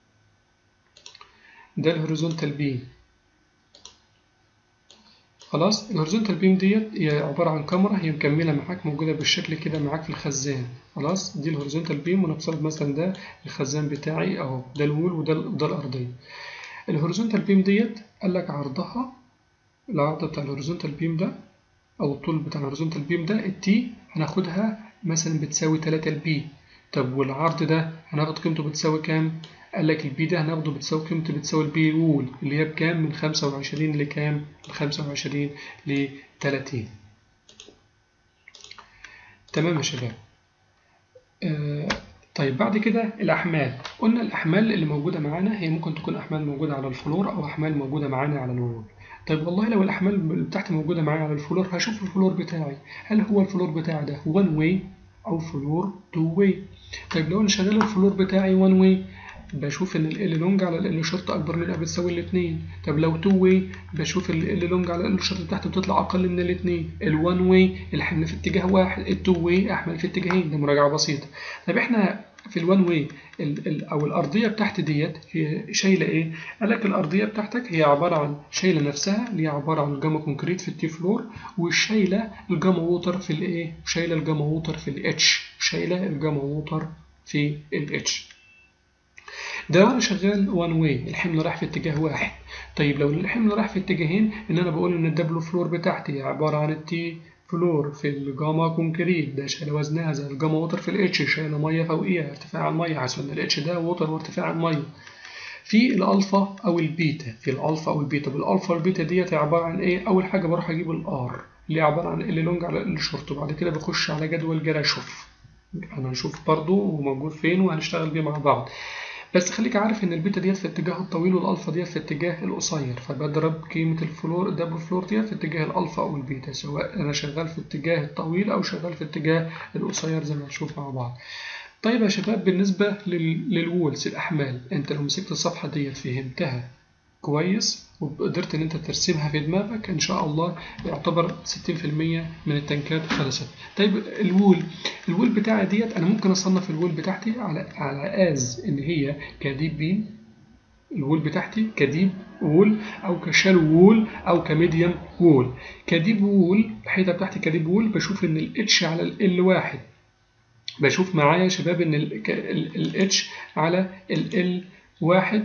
ده الهوريزونتال بيم خلاص الهوريزونتال بيم ديت هي عباره عن كاميرا هي مكمله معاك موجوده بالشكل كده معاك في الخزان خلاص دي الهوريزونتال بيم ونفترض مثلا ده الخزان بتاعي اهو ده الوول وده ده الارضيه الهوريزونتال بيم ديت قال لك عرضها العرض بتاع الهوريزونتال بيم ده او الطول بتاع الهوريزونتال بيم ده التي هناخدها مثلا بتساوي 3 البي طب والعرض ده هناخد قيمته بتساوي كام قال لك البي ده هناخده بتساوي قيمته بتساوي البي وول اللي هي بكام من 25 لكام من 25 ل 30 تمام يا شباب آه طيب بعد كده الأحمال قلنا الأحمال اللي موجودة معانا هي ممكن تكون أحمال موجودة على الفلور أو أحمال موجودة معانا على الوول طيب والله لو الأحمال اللي بتاعتي موجودة معايا على الفلور هشوف الفلور بتاعي هل هو الفلور بتاعي ده one way أو فلور two way طيب لو أنا شغال الفلور بتاعي one way بشوف ان ال لونج على ال شورت اكبر من او بتساوي الاثنين طب لو تو واي بشوف ال لونج على ال شورت تحت بتطلع اقل من الاثنين الوان واي الحمل في اتجاه واحد التو واي احمل في اتجاهين دي مراجعه بسيطه طب احنا في الوان واي او الارضيه بتاعتي ديت هي شايله ايه قال لك الارضيه بتاعتك هي عباره عن شايله نفسها اللي هي عباره عن الجاما كونكريت في التي فلور وشايله الجاما ووتر في الايه شايله الجاما ووتر في الاتش شايله الجاما ووتر في الاتش ده لو انا شغال وان واي الحمل رايح في اتجاه واحد طيب لو الحمل رايح في اتجاهين ان انا بقول ان الدبلو فلور بتاعتي عباره عن التي فلور في الجاما كونكريت ده شايله وزنها زي الجاما ووتر في الاتش شايله ميه فوقيها ارتفاع الميه عشان الاتش ده ووتر وارتفاع الميه في الالفا او البيتا في الالفا او البيتا بالالفا والبيتا ديت عباره عن ايه اول حاجه بروح اجيب الار اللي عباره عن ال لونج على ال شورت وبعد كده بخش على جدول جراشوف انا هنشوف برضو هو موجود فين وهنشتغل بيه مع بعض بس خليك عارف ان البيتا ديت في اتجاه الطويل والالفا ديت في اتجاه القصير فبضرب قيمه الفلور الدبل فلور ديت في اتجاه الالفا او البيتا سواء انا شغال في اتجاه الطويل او شغال في اتجاه القصير زي ما هنشوف مع بعض طيب يا شباب بالنسبه للوولز الاحمال انت لو مسكت الصفحه ديت فهمتها كويس وقدرت ان انت ترسمها في دماغك ان شاء الله يعتبر 60% من التنكات خلصت طيب الوول الوول بتاعي ديت انا ممكن اصنف الوول بتاعتي على على از ان هي كديب بين الوول بتاعتي كديب وول او كشالو وول او كميديوم وول كديب وول الحيطه بتاعتي كديب وول بشوف ان الاتش على ال واحد بشوف معايا يا شباب ان الاتش على ال واحد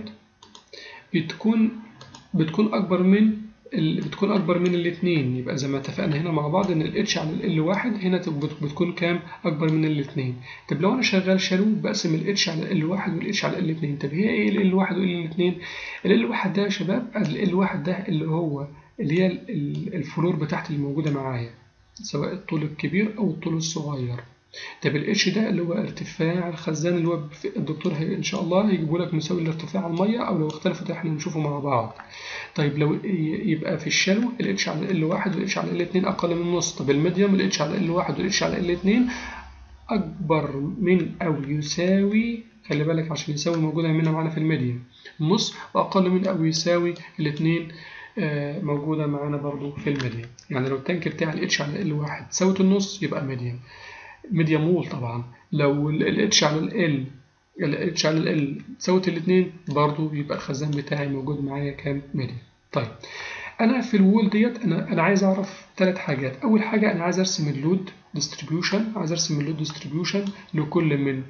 بتكون بتكون اكبر من بتكون اكبر من الاثنين يبقى زي ما اتفقنا هنا مع بعض ان الاتش على ال واحد هنا بتكون كام اكبر من الاثنين طب لو انا شغال شالو بقسم الاتش على ال واحد والاتش على ال اثنين طب هي ايه ال واحد وال اثنين ال واحد ده يا شباب ال واحد ده اللي هو اللي هي الفلور بتاعتي اللي موجوده معايا سواء الطول الكبير او الطول الصغير طب الاتش ده اللي هو ارتفاع الخزان اللي هو الدكتور هي ان شاء الله هيجيبوا لك مساوي لارتفاع الميه او لو اختلفت احنا نشوفه مع بعض طيب لو يبقى في الشالو الاتش على ال واحد والاتش على ال اتنين اقل من النص طب الميديوم الاتش على ال واحد والاتش على ال اتنين اكبر من او يساوي خلي بالك عشان يساوي موجوده هنا معانا في الميديوم نص واقل من او يساوي الاتنين موجوده معانا برضو في الميديوم يعني لو التانك بتاع الاتش على ال واحد ساوت النص يبقى ميديوم ميديوم وول طبعا لو الاتش على ال الاتش على ال تساوت الاثنين برضو يبقى الخزان بتاعي موجود معايا كام ميديوم طيب انا في الوول ديت انا انا عايز اعرف ثلاث حاجات اول حاجه انا عايز ارسم اللود ديستريبيوشن عايز ارسم اللود ديستريبيوشن لكل من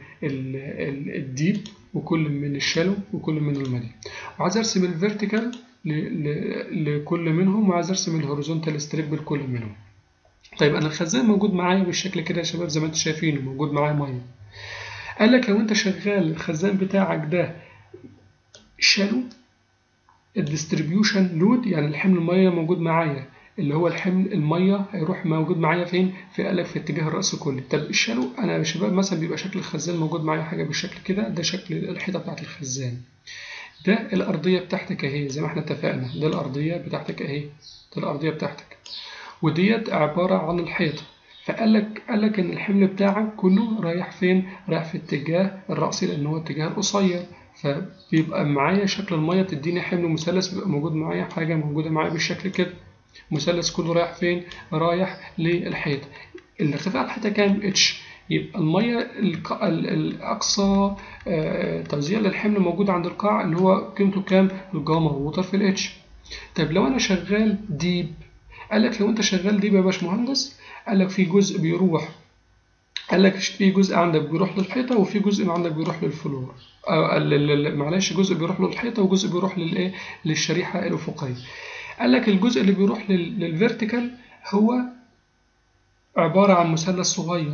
الديب وكل من الشالو وكل من الميديوم وعايز ارسم الفيرتيكال لكل منهم وعايز ارسم الهوريزونتال ستريب لكل منهم طيب انا الخزان موجود معايا بالشكل كده يا شباب زي ما انتم شايفين موجود معايا ميه قال لك لو انت شغال الخزان بتاعك ده شالو الديستريبيوشن لود يعني الحمل الميه موجود معايا اللي هو الحمل الميه هيروح موجود معايا فين في قالك في اتجاه الراس كلي طب الشالو انا يا شباب مثلا بيبقى شكل الخزان موجود معايا حاجه بالشكل كده ده شكل الحيطه بتاعت الخزان ده الارضيه بتاعتك اهي زي ما احنا اتفقنا ده الارضيه بتاعتك اهي ده الارضيه بتاعتك وديت عباره عن الحيطه فقال لك قال لك ان الحمل بتاعك كله رايح فين رايح في اتجاه الرأسي لان هو اتجاه القصير فبيبقى معايا شكل الميه بتديني حمل مثلث بيبقى موجود معايا حاجه موجوده معايا بالشكل كده مثلث كله رايح فين رايح للحيطه الارتفاع الحيطه كام اتش يبقى الميه الاقصى توزيع للحمل موجود عند القاع اللي هو قيمته كام الجاما ووتر في الاتش طب لو انا شغال ديب قال لك لو انت شغال ديب يا باشمهندس قال لك في جزء بيروح قال لك في جزء عندك بيروح للحيطه وفي جزء عندك بيروح للفلور معلش جزء بيروح للحيطه وجزء بيروح للايه للشريحه الافقيه قال لك الجزء اللي بيروح للفيرتيكال هو عباره عن مثلث صغير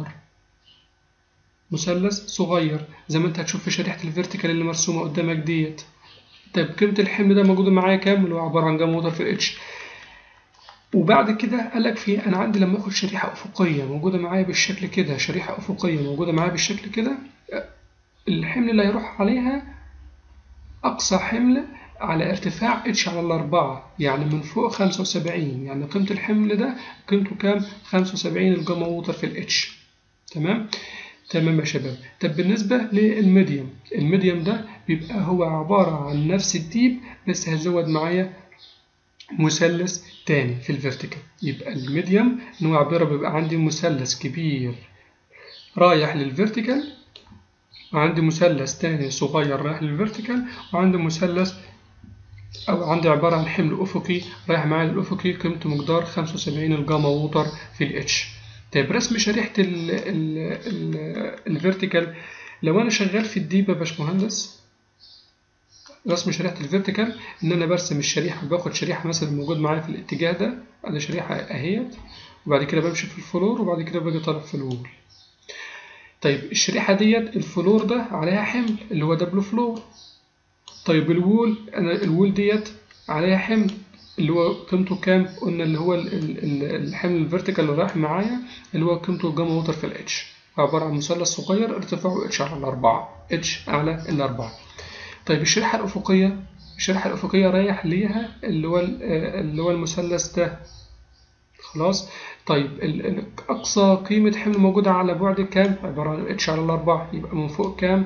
مثلث صغير زي ما انت هتشوف في شريحه الفيرتيكال اللي مرسومه قدامك ديت طيب قيمه الحمل ده موجوده معايا كام اللي هو عباره عن جاما ووتر في الاتش وبعد كده قال لك في انا عندي لما اخد شريحه افقيه موجوده معايا بالشكل كده شريحه افقيه موجوده معايا بالشكل كده الحمل اللي هيروح عليها اقصى حمل على ارتفاع اتش على الأربعة يعني من فوق خمسة وسبعين يعني قيمة الحمل ده قيمته كام خمسة وسبعين الجاما ووتر في الاتش تمام تمام يا شباب طب بالنسبة للميديوم الميديوم ده بيبقى هو عبارة عن نفس الديب بس هزود معايا مثلث تاني في الفيرتيكال يبقى الميديوم ان هو عبارة بيبقى عندي مثلث كبير رايح للفيرتيكال وعندي مثلث تاني صغير رايح للفيرتيكال وعندي مثلث أو عندي عبارة عن حمل أفقي رايح معايا للأفقي قيمته مقدار 75 الجاما ووتر في الاتش طيب رسم شريحة الفيرتيكال لو أنا شغال في الديب يا باشمهندس رسم شريحة الفيرتيكال إن أنا برسم الشريحة باخد شريحة مثلا موجود معايا في الاتجاه ده أدي شريحة أهيت وبعد كده بمشي في الفلور وبعد كده باجي طالع في الوول طيب الشريحة ديت الفلور ده عليها حمل اللي هو دبل فلور طيب الوول أنا الوول ديت عليها حمل اللي هو قيمته كام؟ قلنا اللي هو الحمل الفيرتيكال اللي رايح معايا اللي هو قيمته جاما ووتر في الاتش عبارة عن مثلث صغير ارتفاعه اتش على الأربعة اتش على الأربعة طيب الشريحة الأفقية الشريحة الأفقية رايح ليها اللي هو اللي هو المثلث ده خلاص طيب أقصى قيمة حمل موجودة على بعد كام؟ عبارة عن اتش على الأربعة يبقى من فوق كام؟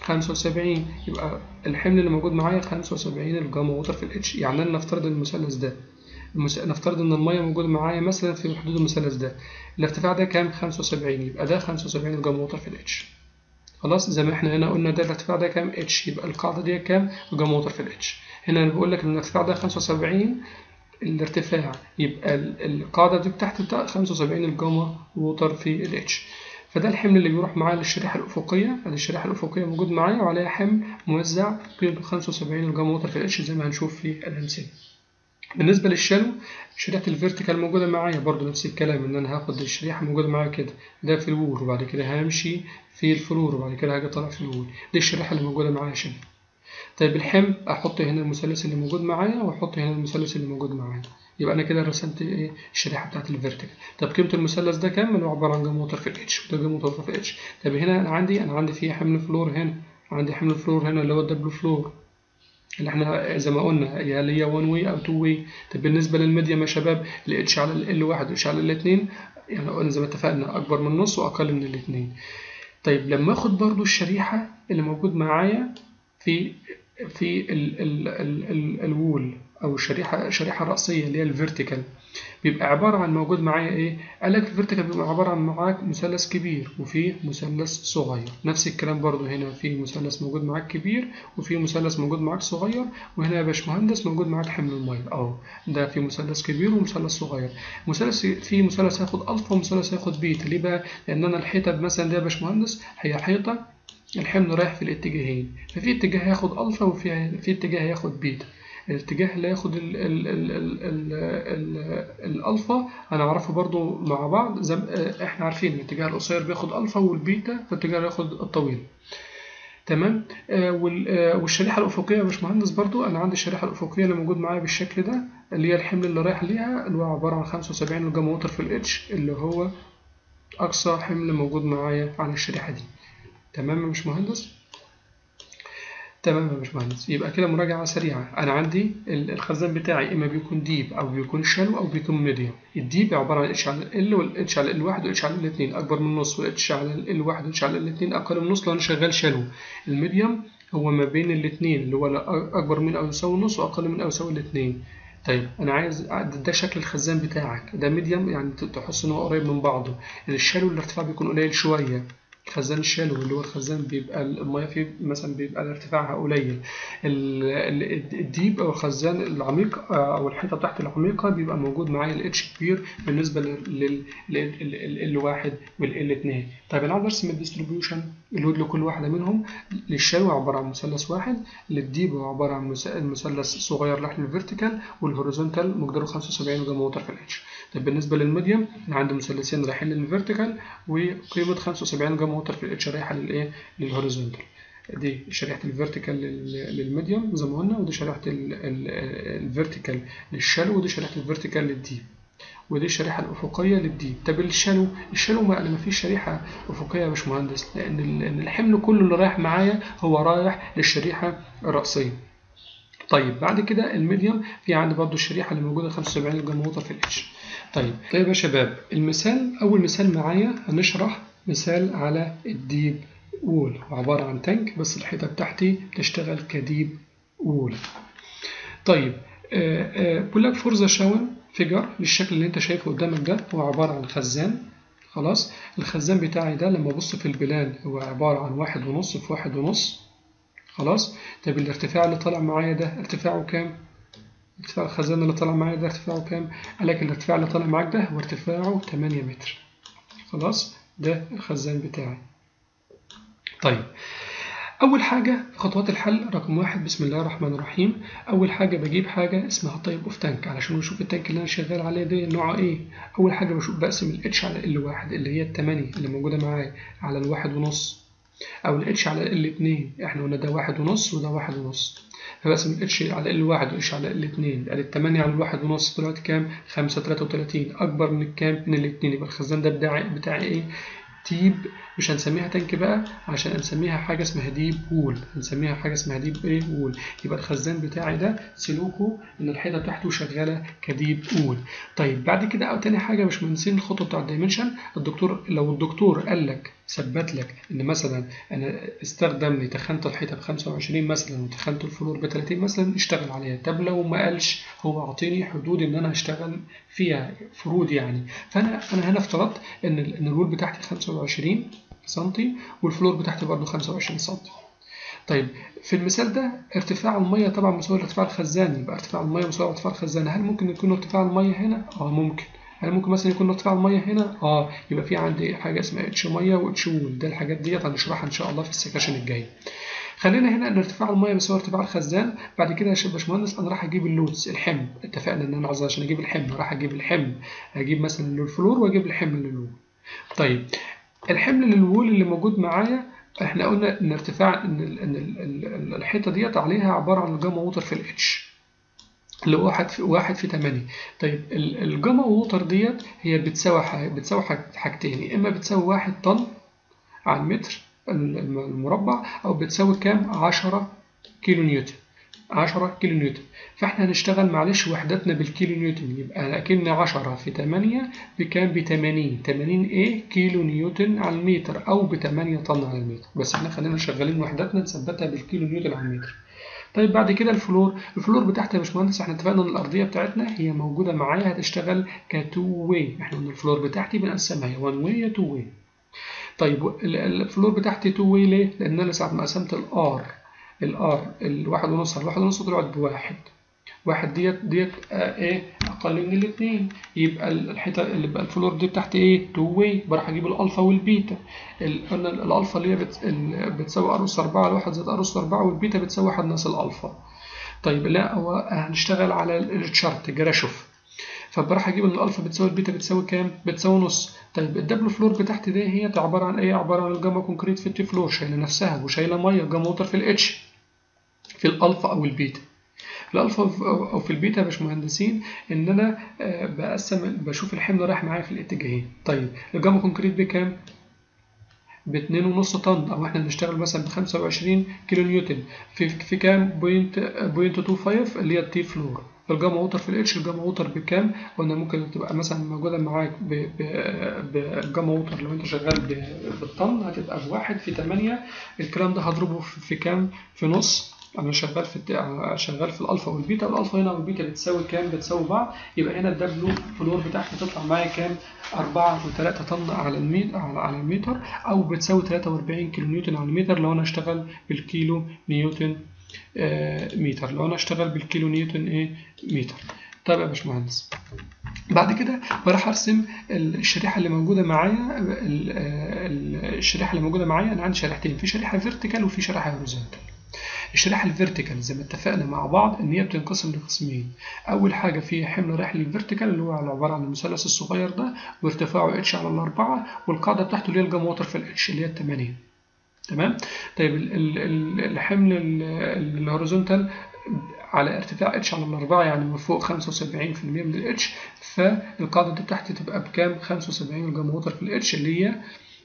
75 يبقى الحمل اللي موجود معايا 75 الجاما ووتر في الاتش يعني انا نفترض المثلث ده المس... نفترض ان الميه موجوده معايا مثلا في حدود المثلث ده الارتفاع ده كام 75 يبقى ده 75 الجاما ووتر في الاتش خلاص زي ما احنا هنا قلنا ده الارتفاع ده كام اتش يبقى القاعده دي كام جاما ووتر في الاتش هنا انا بقول لك ان الارتفاع ده 75 الارتفاع يبقى القاعده دي تحت 75 الجاما ووتر في الاتش فده الحمل اللي بيروح معايا للشريحة الأفقية ادي الشريحة الأفقية موجود معايا وعليها حمل موزع قيمته 75 الجاما ووتر في الاتش زي ما هنشوف في الأمثلة بالنسبة للشالو شريحة الفيرتيكال موجودة معايا برضو نفس الكلام إن أنا هاخد الشريحة موجودة معايا كده ده في الوول وبعد كده همشي في الفلور وبعد كده هاجي طالع في الوول دي الشريحة اللي موجودة معايا شالو طيب الحمل أحط هنا المثلث اللي موجود معايا وأحط هنا المثلث اللي موجود معايا يبقى انا كده رسمت ايه الشريحه بتاعت الفيرتيكال طب قيمه المثلث ده كام اللي هو عباره عن جاما ووتر في الاتش وده جاما ووتر في الاتش طب هنا انا عندي انا عندي فيه حمل فلور هنا عندي حمل فلور هنا اللي هو الدبل فلور اللي احنا زي ما قلنا هي اللي هي 1 واي او 2 واي طب بالنسبه للميديم يا شباب الاتش على ال 1 والاتش على الاثنين يعني قلنا زي ما اتفقنا اكبر من النص واقل من الاثنين طيب لما اخد برضو الشريحه اللي موجود معايا في في ال ال ال ال الوول او الشريحه شريحه راسيه اللي هي الفيرتيكال بيبقى عباره عن موجود معايا ايه قال لك الفيرتيكال بيبقى عباره عن معاك مثلث كبير وفي مثلث صغير نفس الكلام برضو هنا في مثلث موجود معاك كبير وفي مثلث موجود معاك صغير وهنا يا باشمهندس موجود معاك حمل الميه اهو ده في مثلث كبير ومثلث صغير مثلث في مثلث هياخد الفا ومثلث هياخد بيتا ليه بقى لان انا الحيطه مثلا دي يا باشمهندس هي حيطه الحمل رايح في الاتجاهين ففي اتجاه هياخد الفا وفي في اتجاه هياخد بيتا الاتجاه اللي هياخد ال ال ال ال ال ال الالفا هنعرفه برضو مع بعض زي احنا عارفين الاتجاه القصير بياخد الفا والبيتا فالاتجاه ياخد الطويل تمام آه والشريحه الافقيه يا باشمهندس برضو انا عندي الشريحه الافقيه اللي موجود معايا بالشكل ده اللي هي الحمل اللي رايح ليها اللي هو عباره عن 75 جاما ووتر في الاتش اللي هو اقصى حمل موجود معايا على الشريحه دي تمام يا باشمهندس تمام يا باشمهندس يبقى كده مراجعة سريعة أنا عندي الخزان بتاعي إما بيكون ديب أو بيكون شالو أو بيكون ميديوم الديب عبارة عن اتش على ال والاتش على ال واحد واتش على الاثنين أكبر من النص والاتش على ال واحد والاتش على الاثنين أقل من النص لو أنا شغال شالو الميديوم هو ما بين الاثنين اللي هو أكبر من أو يساوي النص وأقل من أو يساوي الاثنين طيب انا عايز ده شكل الخزان بتاعك ده ميديوم يعني تحس ان هو قريب من بعضه الشالو الارتفاع بيكون قليل شويه خزان الشالو اللي هو الخزان بيبقى المياه فيه مثلا بيبقى ارتفاعها قليل الديب او الخزان العميق او الحيطه تحت العميقه بيبقى موجود معايا الاتش كبير بالنسبه لل واحد والال اتنين طيب انا عاوز ارسم الديستريبيوشن اللود لكل واحده منهم للشالو عباره عن مثلث واحد للديب هو عباره عن مثلث صغير ناحيه الفيرتيكال والهوريزونتال مقداره 75 جاما ووتر في الاتش طيب بالنسبه للميديوم انا عندي مثلثين رايحين للفيرتيكال وقيمه 75 جاما ووتر في الاتش رايحه للايه للهوريزونتال دي شريحه الفيرتيكال للميديوم زي ما قلنا ودي شريحه الفيرتيكال للشالو ودي شريحه الفيرتيكال للديب ودي الشريحه الافقيه للديب طب الشالو الشالو ما انا ما فيش شريحه افقيه يا باشمهندس لان الحمل كله اللي رايح معايا هو رايح للشريحه الراسيه طيب بعد كده الميديوم في عندي برضو الشريحه اللي موجوده 75 جاما ووتر في الاتش طيب طيب يا شباب المثال اول مثال معايا هنشرح مثال على الديب وول عبارة عن تانك بس الحيطة بتاعتي بتشتغل كديب وول طيب بقول لك فور ذا شاون فيجر للشكل اللي انت شايفه قدامك ده هو عبارة عن خزان خلاص الخزان بتاعي ده لما ابص في البلان هو عبارة عن واحد ونص في واحد ونص خلاص طيب الارتفاع اللي طالع معايا ده ارتفاعه كام ارتفاع الخزان اللي طالع معايا ده ارتفاعه كام قال لك الارتفاع اللي طالع معاك ده هو ارتفاعه 8 متر خلاص ده الخزان بتاعي طيب أول حاجة خطوات الحل رقم واحد بسم الله الرحمن الرحيم أول حاجة بجيب حاجة اسمها طيب أوف تانك علشان نشوف التانك اللي أنا شغال عليه ده نوعه إيه أول حاجة بشوف بقسم الاتش على ال واحد اللي هي التمانية اللي موجودة معايا على الواحد ونص أو الاتش على ال اتنين إحنا قلنا ده واحد ونص وده واحد ونص فبقسم الاتش على ال واحد والاتش على ال اتنين ادي التمانية على الواحد ونص دلوقتي كام؟ خمسة تلاتة وتلاتين أكبر من الكام؟ من الاتنين يبقى الخزان ده بتاعي بتاعي إيه؟ تيب مش هنسميها تانك بقى عشان هنسميها حاجة اسمها ديب وول هنسميها حاجة اسمها ديب ايه وول يبقى الخزان بتاعي ده سلوكه ان الحيطة بتاعته شغالة كديب وول طيب بعد كده او تاني حاجة مش منسين الخطوة بتاع الدايمنشن الدكتور لو الدكتور قال لك ثبت لك ان مثلا انا استخدم لي تخنت الحيطه ب 25 مثلا وتخنت الفلور ب 30 مثلا اشتغل عليها طب لو ما قالش هو اعطيني حدود ان انا هشتغل فيها فروض يعني فانا انا هنا افترضت ان ان الرول بتاعتي 25 سنتي والفلور بتاعتي برضه 25 سنتي طيب في المثال ده ارتفاع الميه طبعا مساوي لارتفاع الخزان يبقى ارتفاع الميه مساوي لارتفاع الخزان هل ممكن يكون ارتفاع الميه هنا اه ممكن هل ممكن مثلا يكون ارتفاع الميه هنا اه يبقى في عندي حاجه اسمها اتش ميه واتش وول ده الحاجات ديت هنشرحها ان شاء الله في السكاشن الجاي خلينا هنا ان ارتفاع الميه بيساوي ارتفاع الخزان بعد كده يا باشمهندس انا راح اجيب اللودز الحمل اتفقنا ان انا عايز عشان اجيب الحمل راح اجيب الحمل اجيب مثلا للفلور واجيب الحمل للوول طيب الحمل للوول اللي موجود معايا احنا قلنا ان ارتفاع ان ان الحيطه ديت عليها عباره عن الجاما ووتر في الاتش اللي هو واحد في واحد في 8 طيب الجاما ووتر ديت هي بتساوي حاجة بتساوي حاجتين يا اما بتساوي واحد طن على المتر المربع او بتساوي كام 10 كيلو نيوتن 10 كيلو نيوتن فاحنا هنشتغل معلش وحدتنا بالكيلو نيوتن يبقى اكن 10 في 8 بكام ب 80 80 ايه كيلو نيوتن على المتر او ب 8 طن على المتر بس احنا خلينا شغالين وحدتنا نثبتها بالكيلو نيوتن على المتر طيب بعد كده الفلور الفلور بتاعتي يا باشمهندس احنا اتفقنا ان الارضيه بتاعتنا هي موجوده معايا هتشتغل كتو واي احنا قلنا الفلور بتاعتي بنقسمها يا 1 واي يا 2 واي طيب الفلور بتاعتي 2 واي ليه لان انا ساعه ما قسمت الار الار الواحد ونص على الواحد ونص طلعت بواحد واحد ديت ديت آه ايه اقل من الاثنين يبقى الحته اللي بقى الفلور دي بتاعتي ايه 2 واي بروح اجيب الالفا والبيتا قلنا الالفا اللي هي بت... بتساوي ار اس 4 على 1 زائد ار اس 4 والبيتا بتساوي 1 ناقص الالفا طيب لا هو هنشتغل على التشارت جراشوف فبروح اجيب ان الالفا بتساوي البيتا بتساوي كام بتساوي نص طيب الدبل فلور بتاعتي دي هي عباره عن ايه عباره عن الجاما كونكريت في التي فلور شايله نفسها وشايله ميه جاما ووتر في الاتش في الالفا او البيتا الالفا او في البيتا يا باشمهندسين ان انا بقسم بشوف الحمل رايح معايا في الاتجاهين طيب الجاما كونكريت بكام باتنين ونص طن او احنا بنشتغل مثلا ب 25 كيلو نيوتن في في كام بوينت بوينت 25 اللي هي التي فلور الجاما ووتر في الاتش الجاما ووتر بكام قلنا ممكن تبقى مثلا موجوده معاك بالجاما ووتر لو انت شغال بالطن هتبقى بواحد في 8 الكلام ده هضربه في كام في نص انا شغال في شغال في الالفا والبيتا الالفا هنا والبيتا بتساوي كام بتساوي بعض يبقى هنا الدبلو فلور بتاعتي تطلع معايا كام 4 و3 طن على المتر على المتر او بتساوي 43 كيلو نيوتن على المتر لو انا اشتغل بالكيلو نيوتن آه متر لو انا اشتغل بالكيلو نيوتن ايه متر طيب يا باشمهندس بعد كده بروح ارسم الشريحه اللي موجوده معايا الشريحه اللي موجوده معايا انا عندي شريحتين في شريحه فيرتيكال وفي شريحه هوريزونتال الشريحه الفيرتيكال زي ما اتفقنا مع بعض ان هي بتنقسم لقسمين اول حاجه في حمل رايح للفيرتيكال اللي هو عباره عن المثلث الصغير ده وارتفاعه اتش على الاربعه والقاعده بتاعته اللي هي الجاما ووتر في الاتش اللي هي الثمانيه تمام طيب الحمل الهوريزونتال على ارتفاع اتش على الاربعه يعني من فوق 75% من الاتش فالقاعده دي بتاعتي تبقى بكام 75 الجاما ووتر في الاتش اللي هي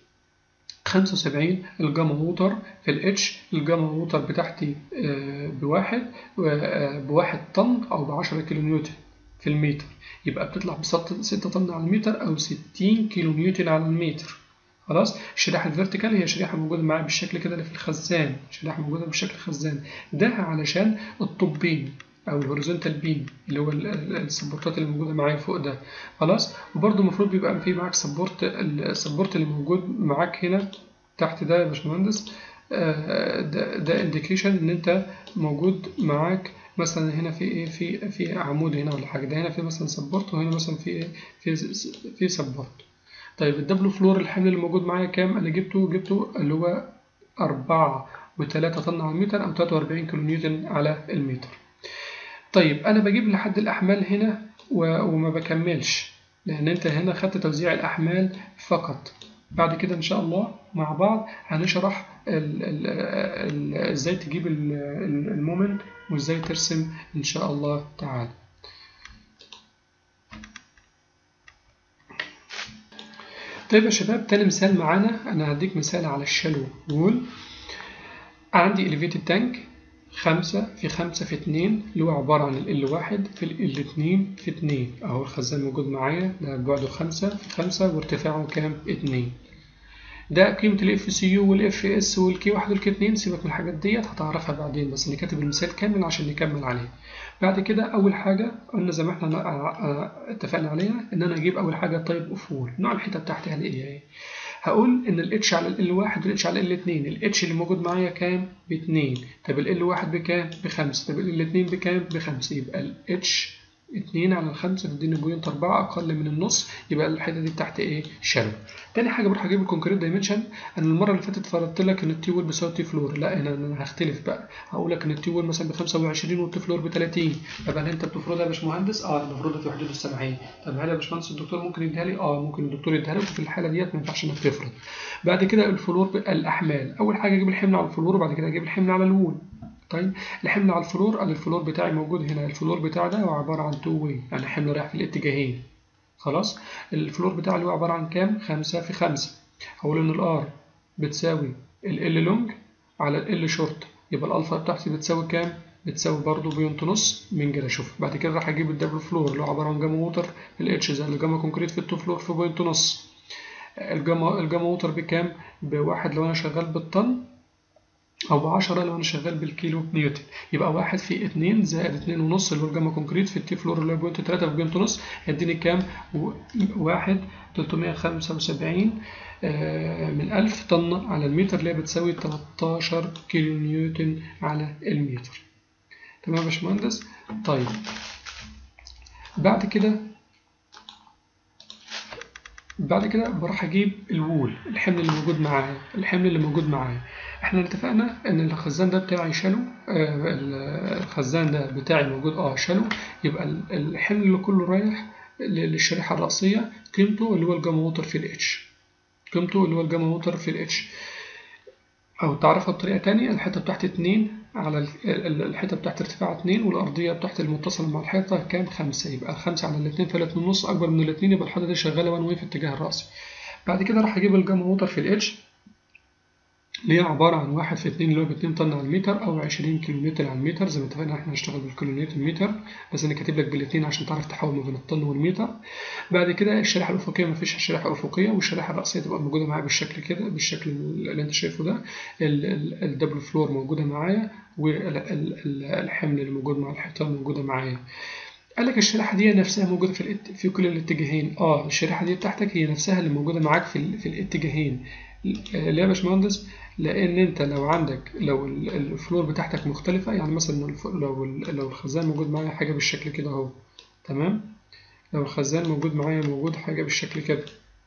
75 الجاما ووتر في الاتش الجاما ووتر بتاعتي بواحد بواحد طن او بعشرة كيلو نيوتن في المتر يبقى بتطلع بستة طن على المتر او 60 كيلو نيوتن على المتر خلاص الشريحه الفيرتيكال هي شريحه موجوده معايا بالشكل كده اللي في الخزان شريحه موجوده بالشكل خزان ده علشان الطوبين او الهوريزونتال بيم اللي هو السبورتات اللي موجوده معايا فوق ده خلاص وبرده المفروض بيبقى في معاك سبورت السبورت اللي موجود معاك هنا تحت ده يا باشمهندس ده ده انديكيشن ان انت موجود معاك مثلا هنا في ايه في في عمود هنا ولا حاجه ده هنا في مثلا سبورت وهنا مثلا في ايه في في سبورت طيب الدبلو فلور الحمل اللي موجود معايا كام انا جبته جبته اللي هو أربعة وتلاتة طن على المتر أو تلاتة وأربعين كيلو نيوتن على المتر طيب أنا بجيب لحد الأحمال هنا وما بكملش لأن أنت هنا خدت توزيع الأحمال فقط بعد كده إن شاء الله مع بعض هنشرح إزاي تجيب المومنت وإزاي ترسم إن شاء الله تعالى طيب يا شباب تاني مثال معانا أنا هديك مثال على الشالو وول عندي elevated tank خمسة في خمسة في اتنين اللي هو عبارة عن ال واحد في ال اتنين في اتنين أهو الخزان موجود معايا ده بعده خمسة في خمسة وارتفاعه كام؟ اتنين ده قيمة ال FCU وال FS وال K1 وال K2 سيبك من الحاجات ديت هتعرفها بعدين بس أنا كاتب المثال كامل عشان نكمل عليه بعد كده أول حاجة قلنا زي ما احنا اتفقنا عليها إن أنا أجيب أول حاجة طيب أفول نوع الحتة بتاعتي هلاقيها إيه؟ هقول ان ال H على ال واحد وال H على ال اتنين ال H اللي موجود معايا كام؟ باتنين طب ال L واحد بكام؟ بخمسة طب ال اتنين بكام؟ بخمسة يبقى ال H اتنين على الخمسة تديني بوينت أربعة أقل من النص يبقى الحتة دي تحت إيه؟ شالو. تاني حاجة بروح أجيب الكونكريت دايمنشن أنا المرة اللي فاتت فرضت لك إن التي وول بيساوي التي فلور لا أنا أنا هختلف بقى هقول لك إن التي وول مثلا ب 25 والتي فلور ب 30 طب هل أنت بتفرضها يا باشمهندس؟ أه المفروض في حدود السبعين طب هل يا باشمهندس الدكتور ممكن يديها لي؟ أه ممكن الدكتور يديها لك وفي الحالة ديت ما ينفعش إنك تفرض. بعد كده الفلور الأحمال أول حاجة أجيب الحمل على الفلور وبعد كده أجيب الحمل على الوول. طيب الحمل على الفلور أنا الفلور بتاعي موجود هنا الفلور بتاعي ده هو عبارة عن تو واي يعني حمل رايح في الاتجاهين خلاص الفلور بتاعي اللي هو عبارة عن كام خمسة في خمسة هقول إن الآر بتساوي ال ال لونج على ال ال شورت يبقى الألفا بتاعتي بتساوي كام بتساوي برضه بوينت نص من كده شوف بعد كده راح أجيب الدبل فلور اللي هو عبارة عن جاما ووتر في الاتش زي الجاما كونكريت في التو فلور في بوينت نص الجاما الجاما ووتر بكام بواحد لو أنا شغال بالطن أو بعشرة لو أنا شغال بالكيلو نيوتن يبقى واحد في اتنين زائد اتنين ونص اللي هو الجاما كونكريت في التي فلور اللي هو بوينت تلاتة في بوينت نص هيديني كام؟ واحد تلتمية خمسة وسبعين من ألف طن على المتر اللي هي بتساوي تلاتاشر كيلو نيوتن على المتر تمام يا باشمهندس؟ طيب بعد كده بعد كده بروح اجيب الوول الحمل اللي موجود معايا الحمل اللي موجود معايا احنا اتفقنا ان الخزان ده بتاعي شالو آه الخزان ده بتاعي موجود اه شالو يبقى الحمل اللي كله رايح للشريحه الرئيسيه قيمته اللي هو الجاما ووتر في الاتش قيمته اللي هو الجاما ووتر في الاتش او تعرفها بطريقه تانية الحته بتاعت اتنين على الحته بتاعت ارتفاع اتنين والارضيه بتاعت المتصله مع الحيطه كام خمسة يبقى الخمسة على الاتنين فلت من النص اكبر من الاتنين يبقى الحيطه دي شغاله وان واي في الاتجاه الراسي بعد كده راح اجيب الجاما ووتر في الاتش اللي هي عبارة عن واحد في اتنين اللي هو باتنين طن على المتر أو عشرين كيلومتر على المتر زي ما اتفقنا احنا هنشتغل بالكيلومتر متر بس أنا كاتب لك بالاتنين عشان تعرف تحول ما بين الطن والمتر بعد كده الشريحة الأفقية مفيش شريحة أفقية والشريحة الرأسية تبقى موجودة معايا بالشكل كده بالشكل اللي أنت شايفه ده الدبل فلور موجودة معايا والحمل اللي موجود مع الحيطان موجودة معايا قال لك الشريحه دي نفسها موجوده في الات... في كل الاتجاهين اه الشريحه دي بتاعتك هي نفسها اللي موجوده معاك في ال... في الاتجاهين ليه يا باشمهندس لان انت لو عندك لو الفلور بتاعتك مختلفه يعني مثلا لو لو الخزان موجود معايا حاجه بالشكل كده اهو تمام لو الخزان موجود معايا موجود حاجه بالشكل كده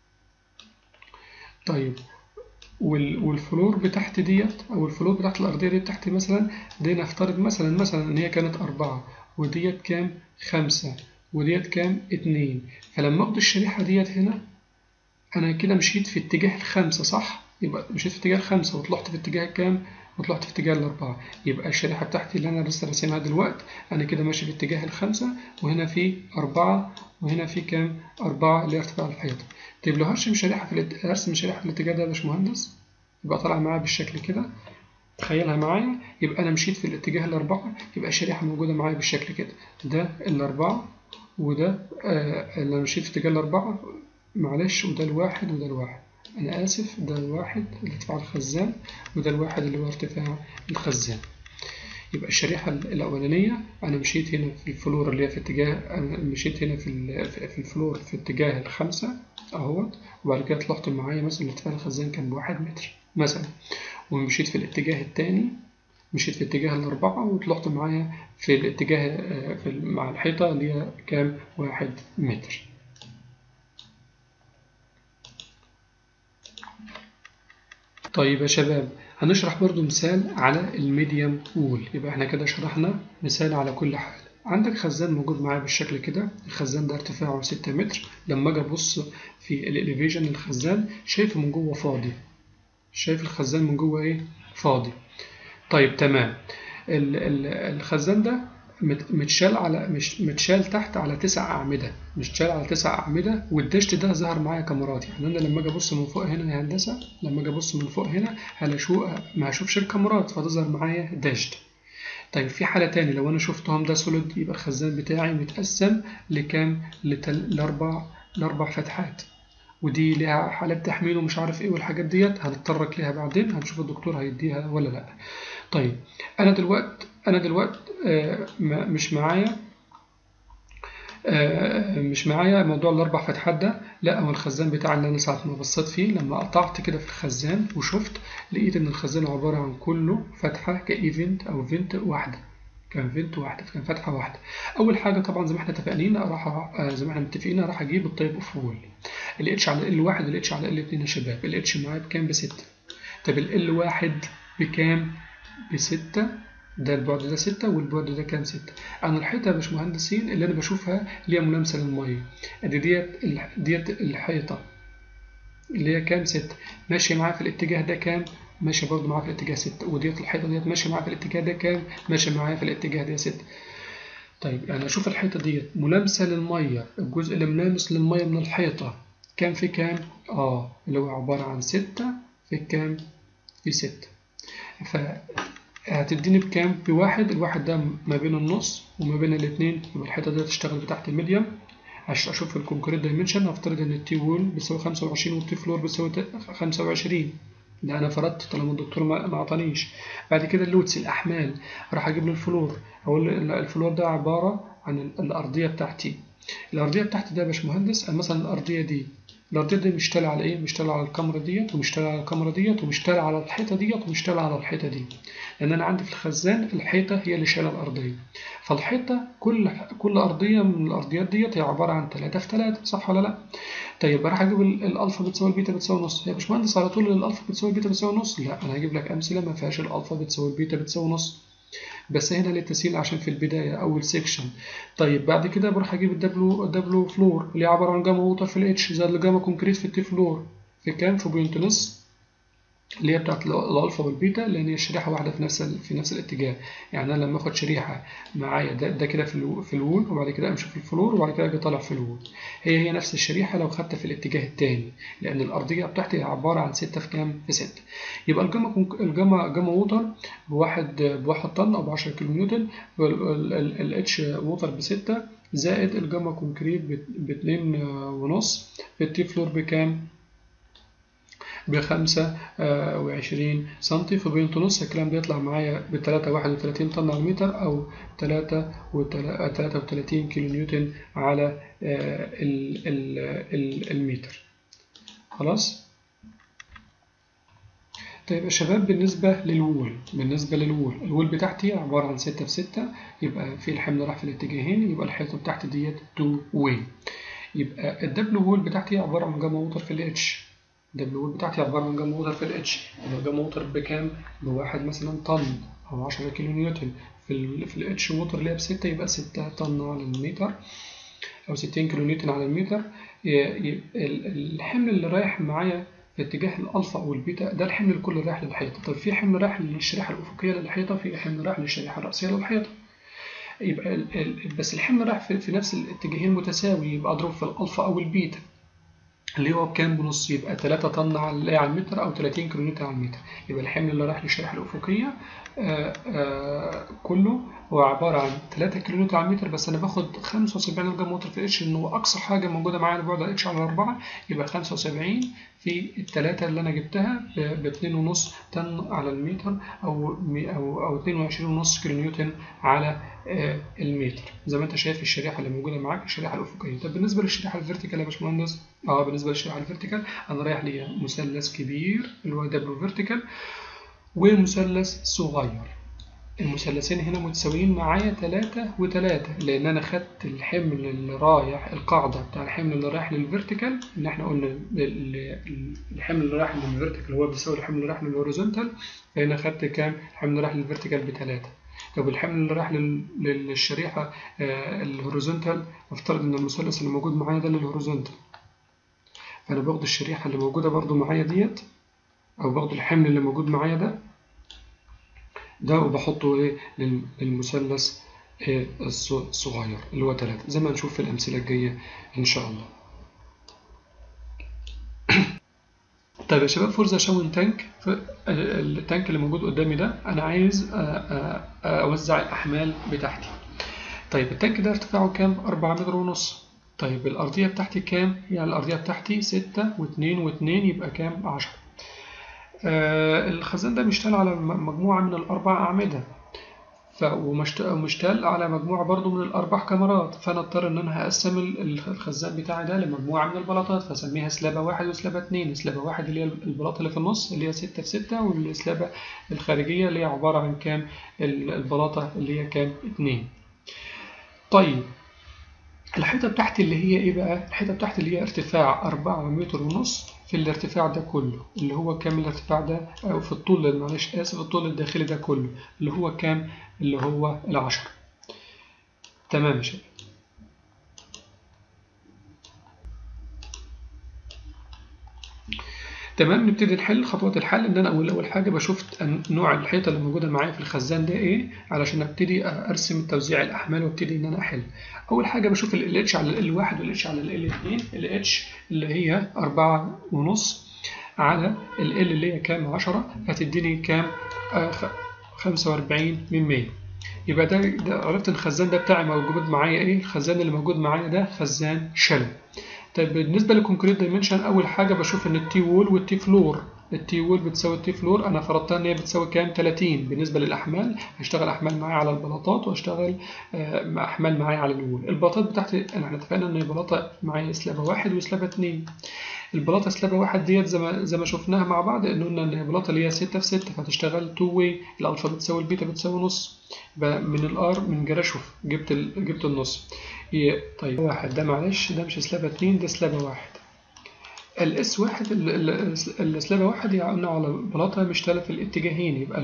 طيب والفلور بتاعت ديت او الفلور بتاعت الارضيه دي تحت مثلا دي نفترض مثلا مثلا ان هي كانت أربعة وديت كام خمسة وديت كام اتنين فلما اخد الشريحة ديت هنا انا كده مشيت في اتجاه الخمسة صح يبقى مشيت في اتجاه الخمسة وطلعت في اتجاه كام وطلعت في اتجاه الأربعة يبقى الشريحة بتاعتي اللي أنا لسه راسمها دلوقتي أنا كده ماشي في اتجاه الخمسة وهنا في أربعة وهنا في كام أربعة اللي هي ارتفاع الحيطة طيب لو هرسم شريحة في الات... هرسم شريحة في الاتجاه ده يا باشمهندس يبقى طالع معايا بالشكل كده تخيلها معايا يبقى أنا مشيت في الاتجاه الأربعة يبقى الشريحة موجودة معايا بالشكل كده ده الأربعة وده آه اللي أنا مشيت في اتجاه الأربعة معلش وده الواحد وده الواحد أنا آسف ده الواحد ارتفاع الخزان وده الواحد اللي هو ارتفاع الخزان يبقى الشريحة الأولانية أنا مشيت هنا في الفلور اللي هي في اتجاه أنا مشيت هنا في في الفلور في اتجاه الخمسة أهوت وبعد كده طلعت معايا مثلا ارتفاع الخزان كان بواحد متر مثلا ومشيت في الاتجاه التاني مشيت في اتجاه الأربعة وطلعت معايا في الاتجاه في مع الحيطة اللي هي كام واحد متر طيب يا شباب هنشرح برضو مثال على الميديم وول يبقى احنا كده شرحنا مثال على كل حال عندك خزان موجود معايا بالشكل كده الخزان ده ارتفاعه 6 متر لما اجي ابص في الاليفيشن الخزان شايفه من جوه فاضي شايف الخزان من جوه ايه فاضي طيب تمام الخزان ده متشال على مش متشال تحت على تسع أعمدة متشال على تسع أعمدة والدشت ده ظهر معايا كاميرات يعني أنا لما أجي أبص من فوق هنا يا هندسة لما أجي أبص من فوق هنا هلاشو ما هشوفش الكاميرات فتظهر معايا دشت طيب في حالة تاني لو أنا شفتهم ده سوليد يبقى الخزان بتاعي متقسم لكام لتل... لأربع لأربع فتحات ودي ليها حالات تحميل ومش عارف ايه والحاجات ديت هنتطرق ليها بعدين هنشوف الدكتور هيديها ولا لا طيب انا دلوقتي انا دلوقتي آه مش معايا آه مش معايا موضوع الاربع فتحات ده لا هو الخزان بتاعي اللي انا ساعه ما بصيت فيه لما قطعت كده في الخزان وشفت لقيت ان الخزان عباره عن كله فتحه كايفنت او فينت واحده كان فينت واحده كان فتحه واحده اول حاجه طبعا زي ما احنا اتفقين راح آه زي ما احنا متفقين راح اجيب الطيب اوف وول الاتش على ال واحد والاتش على ال اتنين يا شباب الاتش معايا بكام بستة طب ال واحد بكام بستة ده البعد ده ستة والبعد ده كام ستة أنا الحيطة يا باشمهندسين اللي أنا بشوفها اللي هي ملامسة للمية أدي ديت ديت الحيطة اللي هي كام ستة ماشية معايا في الاتجاه ده كام ماشية برضه معايا في الاتجاه ستة وديت الحيطة ديت ماشية معايا في الاتجاه ده كام ماشية معايا في الاتجاه ده ستة طيب يعني أشوف الحيطة ديت ملامسة للمية الجزء اللي ملامس للمية من الحيطة كام في كام؟ آه اللي هو عبارة عن ستة في كام؟ في ستة فهتديني بكام؟ بواحد الواحد ده ما بين النص وما بين الاتنين يبقى الحيطة دي تشتغل بتاعت الميديم عشان أشوف الكونكريت دايمنشن هفترض إن التي وول بيساوي خمسة وعشرين والتي فلور بيساوي خمسة وعشرين ده أنا فرضت طالما الدكتور ما أعطانيش بعد كده اللودس الأحمال راح أجيب له الفلور أقول الفلور ده عبارة عن الأرضية بتاعتي الأرضية بتاعتي ده يا باشمهندس مثلا الأرضية دي الأرضية دي مشتغلة على إيه؟ مشتغلة على الكاميرا ديت ومشتغلة على الكاميرا ديت ومشتغلة على الحيطة ديت ومشتغلة على الحيطة دي لأن أنا عندي في الخزان الحيطة هي اللي شايلة الأرضية فالحيطة كل كل أرضية من الأرضيات ديت هي عبارة عن 3 في 3 صح ولا لأ؟ طيب راح أجيب الألفا بتساوي البيتا بتساوي نص يا باشمهندس على طول الألفا بتساوي البيتا بتساوي نص لا أنا هجيب لك أمثلة ما فيهاش الألفا بتساوي البيتا بتساوي نص بس هنا للتسهيل عشان في البداية أول سيكشن طيب بعد كده بروح أجيب الدبلو الدبلو فلور اللي عبارة عن جاما ووتر في الاتش زائد الجاما كونكريت في التي فلور في كام في بوينت نص اللي هي بتاعت الالفا والبيتا لان هي شريحه واحده في نفس في نفس الاتجاه يعني انا لما اخد شريحه معايا ده, ده كده في في الوول وبعد كده امشي في الفلور وبعد كده اجي طالع في الوول هي هي نفس الشريحه لو خدتها في الاتجاه الثاني لان الارضيه بتاعتي عباره عن 6 في كام في 6 يبقى الجاما الجاما جاما ووتر بواحد بواحد طن او ب 10 كيلو نيوتن الاتش ووتر ب 6 زائد الجاما كونكريت ب 2 ونص التي فلور بكام بخمسة وعشرين سنتي في بوينت نص الكلام ده يطلع معايا بتلاتة واحد وتلاتين طن على المتر أو تلاتة وتلاتة وتلاتين كيلو نيوتن على المتر خلاص طيب يا شباب بالنسبة للوول بالنسبة للوول الوول بتاعتي عبارة عن ستة في ستة يبقى في الحمل راح في الاتجاهين يبقى الحيطة بتاعتي ديت تو واي يبقى الدبل وول بتاعتي عبارة عن جاما ووتر في الاتش الدبل وول بتاعتي عبارة عن جاما ووتر في الاتش يبقى جاما ووتر بكام؟ بواحد مثلا طن أو عشرة كيلو نيوتن في ال في الاتش ووتر اللي هي بستة يبقى ستة طن على المتر أو ستين كيلو نيوتن على المتر الحمل اللي رايح معايا في اتجاه الألفا أو البيتا ده الحمل الكل رايح للحيطة طب في حمل رايح للشريحة الأفقية للحيطة في حمل رايح للشريحة الرأسية للحيطة يبقى ال ال بس الحمل رايح في, في نفس الاتجاهين متساوي يبقى أضرب في الألفا أو البيتا اللي هو بكام بنص يبقى 3 طن على على المتر او 30 كيلو نيوتن على المتر يبقى الحمل اللي رايح للشريحه الافقيه آآ آآ كله هو عباره عن 3 كيلو نيوتن على المتر بس انا باخد 75 جرام ووتر في الاتش انه اقصى حاجه موجوده معايا البعد اتش على 4 يبقى 75 في التلاتة اللي أنا جبتها باتنين ونص طن على المتر أو أو أو اتنين وعشرين ونص كيلو نيوتن على المتر زي ما أنت شايف الشريحة اللي موجودة معاك الشريحة الأفقية طب بالنسبة للشريحة الفيرتيكال يا باشمهندس أه بالنسبة للشريحة الفيرتيكال أنا رايح ليا مثلث كبير اللي هو دبليو فيرتيكال ومثلث صغير المثلثين هنا متساويين معايا تلاتة وتلاتة لأن أنا خدت الحمل اللي رايح القاعدة بتاع الحمل اللي رايح للفيرتيكال إن إحنا قلنا الحمل اللي رايح للفيرتيكال هو بيساوي الحمل اللي رايح للهوريزونتال فهنا خدت كام؟ الحمل اللي رايح للفيرتيكال بتلاتة طب الحمل اللي رايح للشريحة الهوريزونتال افترض إن المثلث اللي موجود معايا ده للهوريزونتال فأنا باخد الشريحة اللي موجودة برضو معايا ديت أو باخد الحمل اللي موجود معايا ده ده وبحطه ايه للمثلث إيه الصغير اللي هو 3 زي ما هنشوف في الأمثلة الجاية إن شاء الله طيب يا شباب فورزا شاون تانك التانك اللي موجود قدامي ده أنا عايز أوزع الأحمال بتاعتي طيب التانك ده ارتفاعه كام؟ 4 متر ونص طيب الأرضية بتاعتي كام؟ يعني الأرضية بتاعتي 6 و2 و2 يبقى كام؟ 10 آه الخزان ده بيشتغل على مجموعة من الأربع أعمدة ومشتغل على مجموعة برضو من الأربع كاميرات فأنا اضطر إن أنا هقسم الخزان بتاعي ده لمجموعة من البلاطات فأسميها سلابة واحد وسلابة اتنين سلابة واحد اللي هي البلاطة اللي في النص اللي هي ستة في ستة والسلابة الخارجية اللي هي عبارة عن كام البلاطة اللي هي كام اتنين طيب الحيطة بتاعتي اللي هي ايه بقى؟ الحيطة بتاعتي اللي هي ارتفاع أربعة متر ونص في الارتفاع ده كله اللي هو كام الارتفاع ده أو في الطول معلش آسف الطول الداخلي ده كله اللي هو كام؟ اللي هو العشرة تمام يا شباب تمام نبتدي نحل خطوات الحل ان انا اول اول حاجه بشوف نوع الحيطه اللي موجوده معايا في الخزان ده ايه علشان ابتدي ارسم توزيع الاحمال وابتدي ان انا احل اول حاجه بشوف ال اتش على ال واحد وال اتش على ال اتنين ال اتش اللي هي أربعة ونص على ال ال اللي هي كام 10 هتديني كام آه 45 من 100 يبقى ده, ده عرفت الخزان ده بتاعي موجود معايا ايه الخزان اللي موجود معايا ده خزان شل طيب بالنسبة للكونكريت دايمنشن أول حاجة بشوف إن التي وول والتي فلور التي وول بتساوي التي فلور أنا فرضتها إن هي بتساوي كام 30 بالنسبة للأحمال هشتغل أحمال معايا على البلاطات وأشتغل أحمال معايا على الوول البلاطات بتاعتي احنا اتفقنا إن بلاطة معايا سلابة واحد وسلابة اتنين البلاطة سلابة واحد ديت زي ما زي ما شفناها مع بعض إن قلنا إن البلاطة اللي هي ستة في ستة فتشتغل تو واي الألفا بتساوي البيتا بتساوي نص يبقى من الآر من جراشوف جبت ال... جبت النص طيب واحد ده معلش ده مش سلابة اتنين ده سلابة واحد الاس واحد السلابة واحد يعني قلنا على بلاطة مشتغلة في الاتجاهين يبقى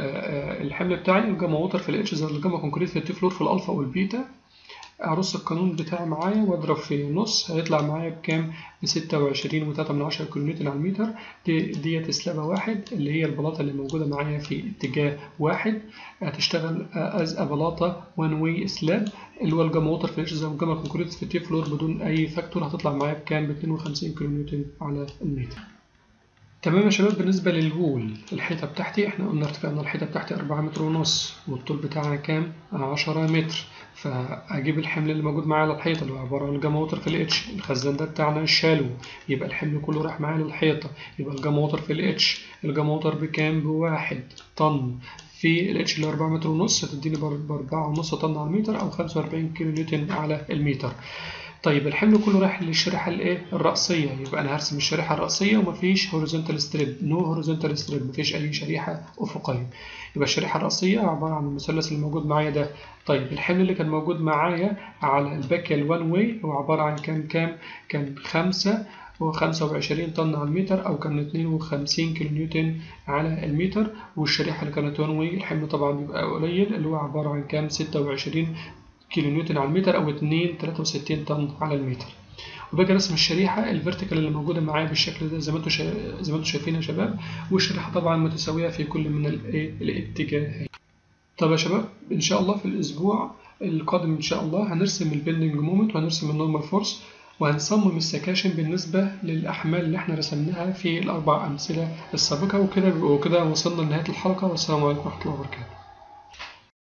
الحمل بتاعي الجاما ووتر في الاتش زائد الجاما كونكريت في التي فلور في الالفا والبيتا أرص القانون بتاعي معايا وأضرب في نص هيطلع معايا بكام؟ بستة وعشرين وتلاتة من عشرة كيلو نيوتن على المتر دي ديت سلابة واحد اللي هي البلاطة اللي موجودة معايا في اتجاه واحد هتشتغل أز بلاطة وان واي سلاب اللي هو الجاما ووتر في زي الجاما كونكريت في التي فلور بدون أي فاكتور هتطلع معايا بكام؟ باتنين وخمسين كيلو نيوتن على المتر. تمام يا شباب بالنسبة للوول الحيطة بتاعتي احنا قلنا ارتفاعنا الحيطة بتاعتي أربعة متر ونص والطول بتاعنا كام؟ عشرة متر فأجيب الحمل اللي موجود معايا على الحيطة اللي هو عبارة عن الجاما ووتر في الاتش الخزان ده بتاعنا الشالو يبقى الحمل كله راح معايا للحيطة يبقى الجاما ووتر في الاتش الجاما ووتر بكام؟ بواحد طن في الاتش اللي 4 متر ونص هتديني بأربعة ونص طن على المتر أو 45 كيلو نيوتن على المتر طيب الحمل كله رايح للشريحه الايه الرأسيه يبقى انا هرسم الشريحه الرأسيه ومفيش هوريزونتال ستريب نو هوريزونتال ستريب مفيش اي شريحه افقيه يبقى الشريحه الرأسيه عباره عن المثلث اللي موجود معايا ده طيب الحمل اللي كان موجود معايا على الباكيه الوان واي هو عباره عن كام كام كان خمسة وخمسة وعشرين طن على المتر أو كان اتنين وخمسين كيلو نيوتن على المتر والشريحة اللي كانت وان واي الحمل طبعا بيبقى قليل اللي هو عبارة عن كام ستة وعشرين كيلو نيوتن على المتر أو 2 63 طن على المتر وباجي رسم الشريحة الفيرتيكال اللي موجودة معايا بالشكل ده زي ما انتم شا... زي ما انتم شايفين يا شباب والشريحة طبعا متساوية في كل من الايه الاتجاهين. طب يا شباب إن شاء الله في الأسبوع القادم إن شاء الله هنرسم البندنج مومنت وهنرسم النورمال فورس وهنصمم السكاشن بالنسبة للأحمال اللي احنا رسمناها في الأربع أمثلة السابقة وكده وكده وصلنا لنهاية الحلقة والسلام عليكم ورحمة الله وبركاته.